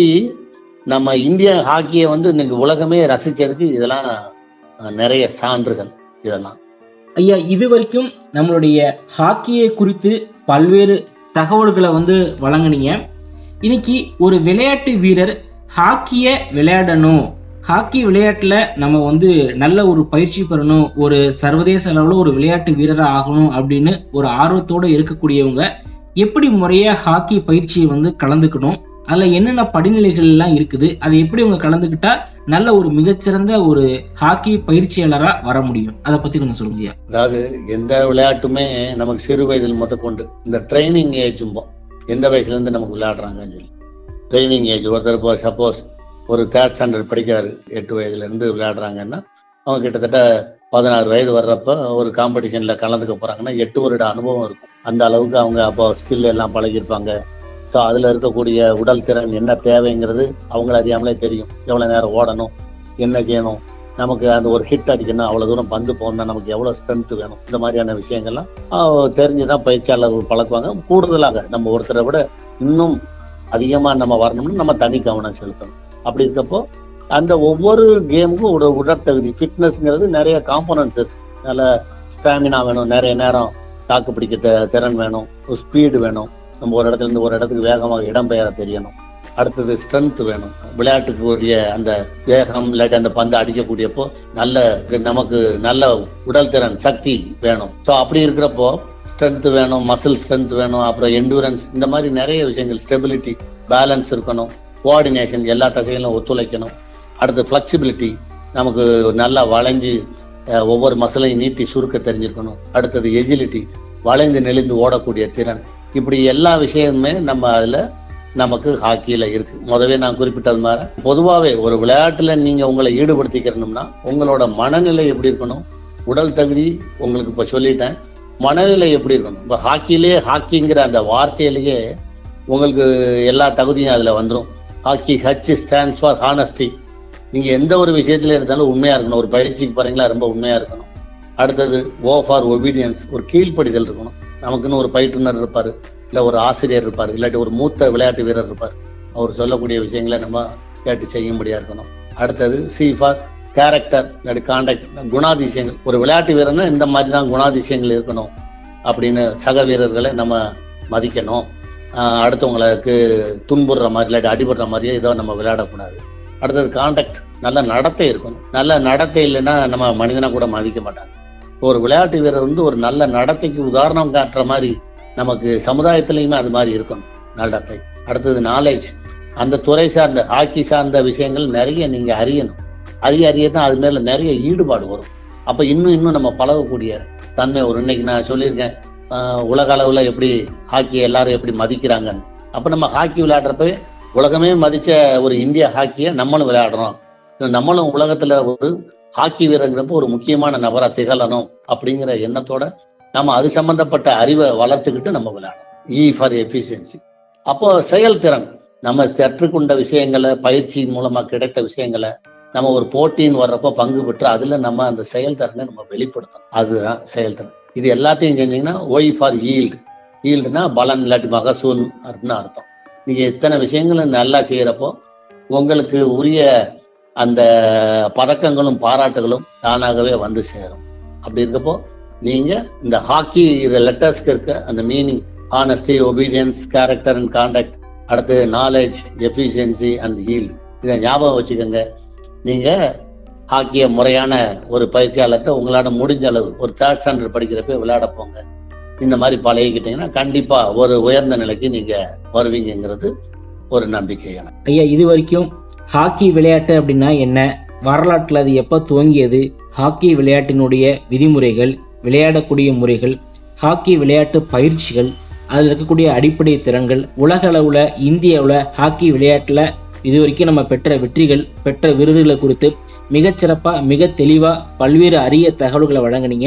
D: நம்ம இந்திய ஹாக்கியை வந்து இன்னைக்கு உலகமே ரசிச்சதுக்கு இதெல்லாம் அஹ், நிறைய சான்றுகள் இதெல்லாம்
B: ஐயா இது வரைக்கும் நம்மளுடைய ஹாக்கியை குறித்து பல்வேறு தகவல்களை வந்து வழங்குனீங்க இன்னைக்கு ஒரு விளையாட்டு வீரர் ஹாக்கியை விளையாடணும் ஹாக்கி விளையாட்டுல நம்ம வந்து நல்ல ஒரு பயிற்சி பெறணும் ஒரு சர்வதேச அளவில் ஒரு விளையாட்டு வீரராக ஆகணும் அப்படின்னு ஒரு ஆர்வத்தோட இருக்கக்கூடியவங்க எப்படி முறையா ஹாக்கி பயிற்சியை வந்து கலந்துக்கணும் அதுல என்னென்ன படிநிலைகள் எல்லாம் இருக்குது அதை எப்படி அவங்க கலந்துக்கிட்டா நல்ல ஒரு மிகச்சிறந்த ஒரு ஹாக்கி பயிற்சியாளரா வர முடியும் அதை பத்தி கொஞ்சம் சொல்லுங்க ஐயா.
D: அதாவது எந்த விளையாட்டுமே நமக்கு சிறு வயதில் முதற்கொண்டு இந்த ட்ரைனிங் ஏஜும்போம் எந்த வயசுல இருந்து நமக்கு விளையாடுறாங்கன்னு சொல்லி ட்ரைனிங் ஏஜ் ஒருத்தர் இப்போ சப்போஸ் ஒரு தேர்ட் ஸ்டாண்டர்ட் படிக்கிறாரு எட்டு வயதுல இருந்து விளையாடுறாங்கன்னா அவங்க கிட்டத்தட்ட பதினாறு வயது வர்றப்ப ஒரு காம்படிஷன்ல கலந்துக்க போறாங்கன்னா எட்டு வருட அனுபவம் இருக்கும் அந்த அளவுக்கு அவங்க அப்போ ஸ்கில் எல்லாம் பழகியிருப்பாங்க ஸோ அதுல இருக்கக்கூடிய உடல் திறன் என்ன தேவைங்கிறது அவங்கள அறியாமலே தெரியும் எவ்வளவு நேரம் ஓடணும் என்ன செய்யணும் நமக்கு அந்த ஒரு ஹிட் அடிக்கணும் அவ்வளவு தூரம் பந்து போகணும்னா நமக்கு எவ்வளவு ஸ்ட்ரென்த் வேணும் இந்த மாதிரியான விஷயங்கள்லாம் ஆஹ், தெரிஞ்சுதான் பயிற்சியாளர்கள் பழக்குவாங்க கூடுதலாக நம்ம ஒருத்தரை விட இன்னும் அதிகமா நம்ம வரணும்னு நம்ம தனி கவனம் செலுத்தணும் அப்படி இருக்கப்போ அந்த ஒவ்வொரு கேமுக்கும் ஒரு உடற்தகுதி ஃபிட்னஸ்ங்கிறது நிறைய காம்போனன்ட்ஸ் இருக்கு நல்ல ஸ்டாமினா வேணும் நிறைய நேரம் தாக்கு பிடிக்க தி- திறன் வேணும் ஒரு ஸ்பீடு வேணும் நம்ம ஒரு இடத்துல இருந்து ஒரு இடத்துக்கு வேகமாக இடம்பெயர தெரியணும் அடுத்தது ஸ்ட்ரென்த் வேணும் விளையாட்டுக்கு உரிய அந்த வேகம் இல்லாட்டி அந்த பந்து அடிக்கக்கூடியப்போ நல்ல நமக்கு நல்ல உடல் திறன் சக்தி வேணும் ஸோ அப்படி இருக்கிறப்போ ஸ்ட்ரென்த் வேணும் மசில் ஸ்ட்ரென்த் வேணும் அப்புறம் எண்டூரன்ஸ் இந்த மாதிரி நிறைய விஷயங்கள் ஸ்டெபிலிட்டி பேலன்ஸ் இருக்கணும் கோஆர்டினேஷன் எல்லா தசைகளும் ஒத்துழைக்கணும் அடுத்து ஃப்ளெக்சிபிலிட்டி நமக்கு நல்லா வளைஞ்சு அஹ், ஒவ்வொரு மசிலையும் நீட்டி சுருக்க தெரிஞ்சிருக்கணும் அடுத்தது எஜிலிட்டி வளைந்து நெளிந்து ஓடக்கூடிய திறன் இப்படி எல்லா விஷயமுமே நம்ம அதுல நமக்கு ஹாக்கியில இருக்கு முதவே நான் குறிப்பிட்டது மாதிரி பொதுவாகவே ஒரு விளையாட்டுல நீங்க உங்களை ஈடுபடுத்திக்கிறணும்னா உங்களோட மனநிலை எப்படி இருக்கணும் உடல் தகுதி உங்களுக்கு இப்ப சொல்லிட்டேன் மனநிலை எப்படி இருக்கணும் இப்ப ஹாக்கிலேயே ஹாக்கிங்கிற அந்த வார்த்தையிலேயே உங்களுக்கு எல்லா தகுதியும் அதுல வந்துடும் hockey H stands for honesty நீங்க எந்த ஒரு விஷயத்துல இருந்தாலும் உண்மையா இருக்கணும் ஒரு பயிற்சிக்கு போறீங்களா ரொம்ப உண்மையா இருக்கணும் அடுத்தது ஓ ஃபார் ஒபீடியன்ஸ் ஒரு கீழ்ப்படிதல் இருக்கணும் நமக்குன்னு ஒரு பயிற்றுனர் இருப்பாரு இல்ல ஒரு ஆசிரியர் இருப்பார் இல்லாட்டி ஒரு மூத்த விளையாட்டு வீரர் இருப்பார் அவர் சொல்லக்கூடிய விஷயங்களை நம்ம கேட்டு செய்யும்படியா இருக்கணும் அடுத்தது சி ஃபார் கேரக்டர் இல்லாட்டி கான்டாக்ட் குணாதிசயங்கள் ஒரு விளையாட்டு வீரர்னா இந்த மாதிரி தான் குணாதிசயங்கள் இருக்கணும் அப்படின்னு சக வீரர்களை நம்ம மதிக்கணும் ஆஹ் அடுத்தவங்களுக்கு துன்புறுற மாதிரி இல்லாட்டி அடிபடுற மாதிரியே ஏதோ நம்ம விளையாடக்கூடாது அடுத்தது கான்டாக்ட் நல்ல நடத்தை இருக்கணும் நல்ல நடத்தை இல்லைன்னா நம்ம மனிதனை கூட மதிக்க மாட்டாங்க ஒரு விளையாட்டு வீரர் வந்து ஒரு நல்ல நடத்தைக்கு உதாரணம் காட்டுற மாதிரி நமக்கு சமுதாயத்திலையுமே அது மாதிரி இருக்கணும் நடத்தை அடுத்தது நாலேஜ் அந்த துறை சார்ந்த ஹாக்கி சார்ந்த விஷயங்கள் நிறைய நீங்க அறியணும் அறிய அறிய தான் அது மேல நிறைய ஈடுபாடு வரும் அப்ப இன்னும் இன்னும் நம்ம பழகக்கூடிய தன்மை ஒரு இன்னைக்கு நான் சொல்லியிருக்கேன் ஆஹ் உலக அளவுல எப்படி ஹாக்கி எல்லாரும் எப்படி மதிக்கிறாங்கன்னு அப்ப நம்ம ஹாக்கி விளையாடுறப்பவே உலகமே மதிச்ச ஒரு இந்திய ஹாக்கியை நம்மளும் விளையாடுறோம் நம்மளும் உலகத்துல ஒரு ஹாக்கி வீரங்கிறப்போ ஒரு முக்கியமான நபரா திகழணும் அப்படிங்கிற எண்ணத்தோட நம்ம அது சம்பந்தப்பட்ட அறிவை வளர்த்துக்கிட்டு நம்ம விளையாடணும் இ ஃபார் எஃபிஷியன்சி அப்போ செயல்திறன் நம்ம கற்றுக்கொண்ட விஷயங்களை பயிற்சி மூலமா கிடைத்த விஷயங்களை நம்ம ஒரு போட்டின்னு வர்றப்போ பங்கு பெற்று அதுல நம்ம அந்த செயல்திறனை நம்ம வெளிப்படுத்தணும் அதுதான் செயல்திறன் இது எல்லாத்தையும் செஞ்சீங்கன்னா ஒய் ஃபார் ஈல்டு ஈல்டுனா பலன் இல்லாட்டி மகசூல் அப்படின்னு அர்த்தம் நீங்க இத்தனை விஷயங்களும் நல்லா செய்யறப்போ உங்களுக்கு உரிய அந்த பதக்கங்களும் பாராட்டுகளும் தானாகவே வந்து சேரும் அப்படி இருக்கப்போ நீங்க இந்த ஹாக்கி லெட்டர்ஸ்க்கு இருக்க அந்த meaning honesty obedience character and contact அடுத்து நாலேஜ் எஃபிஷியன்சி அண்ட் ஹீல் இதை ஞாபகம் வச்சுக்கோங்க நீங்க ஹாக்கிய முறையான ஒரு பயிற்சியாளர்கிட்ட உங்களால முடிஞ்ச அளவு ஒரு தேர்ட் ஸ்டாண்டர்ட் படிக்கிறப்ப விளையாட போங்க இந்த மாதிரி பழகிக்கிட்டீங்கன்னா கண்டிப்பா ஒரு உயர்ந்த நிலைக்கு நீங்க வருவீங்கங்கிறது ஒரு நம்பிக்கை எனக்கு
B: ஐயா இது வரைக்கும் ஹாக்கி விளையாட்டு அப்படின்னா என்ன வரலாற்றில் அது எப்போ துவங்கியது ஹாக்கி விளையாட்டினுடைய விதிமுறைகள் விளையாடக்கூடிய முறைகள் ஹாக்கி விளையாட்டு பயிற்சிகள் அதில் இருக்கக்கூடிய அடிப்படை திறன்கள் உலக அளவில் இந்திய அளவில் ஹாக்கி விளையாட்டில் இது வரைக்கும் நம்ம பெற்ற வெற்றிகள் பெற்ற விருதுகளை குறித்து மிகச்சிறப்பாக மிக தெளிவாக பல்வேறு அரிய தகவல்களை வழங்குனீங்க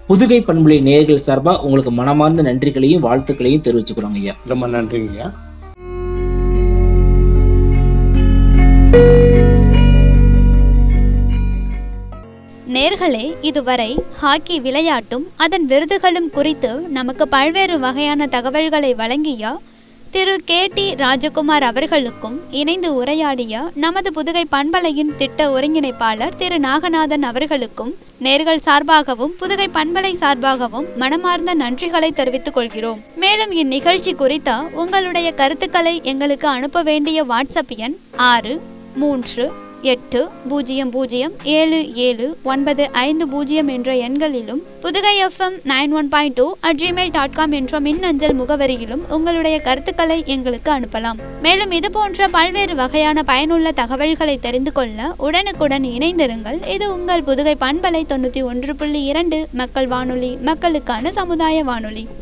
B: புதுகை பண்பலை நேர்கள் சார்பா உங்களுக்கு மனமார்ந்த நன்றிகளையும் வாழ்த்துக்களையும் தெரிவிச்சுக்கிறோங்க ஐயா
D: ரொம்ப நன்றிங்கய்யா
A: நேர்களே இதுவரை ஹாக்கி விளையாட்டும் அதன் விருதுகளும் குறித்து நமக்கு பல்வேறு வகையான தகவல்களை வழங்கிய திரு கே டி ராஜகுமார் அவர்களுக்கும் இணைந்து உரையாடிய நமது புதுகை பண்பலையின் திட்ட ஒருங்கிணைப்பாளர் திரு நாகநாதன் அவர்களுக்கும் நேர்கள் சார்பாகவும் புதுகை பண்பலை சார்பாகவும் மனமார்ந்த நன்றிகளை தெரிவித்துக் கொள்கிறோம் மேலும் இந்நிகழ்ச்சி குறித்த உங்களுடைய கருத்துக்களை எங்களுக்கு அனுப்ப வேண்டிய வாட்ஸ்அப் எண் ஆறு மூன்று எட்டு பூஜ்ஜியம் பூஜ்ஜியம் ஏழு ஏழு ஒன்பது ஐந்து பூஜ்ஜியம் என்ற எண்களிலும் Pudugai FM nine one point two at Gmail dot com என்ற மின்னஞ்சல் முகவரியிலும் உங்களுடைய கருத்துக்களை எங்களுக்கு அனுப்பலாம் மேலும் இது போன்ற பல்வேறு வகையான பயனுள்ள தகவல்களை தெரிந்து கொள்ள உடனுக்குடன் இணைந்திருங்கள் இது உங்கள் புதுகை பண்பலை தொண்ணூற்றி ஒன்று புள்ளி இரண்டு மக்கள் வானொலி மக்களுக்கான சமுதாய வானொலி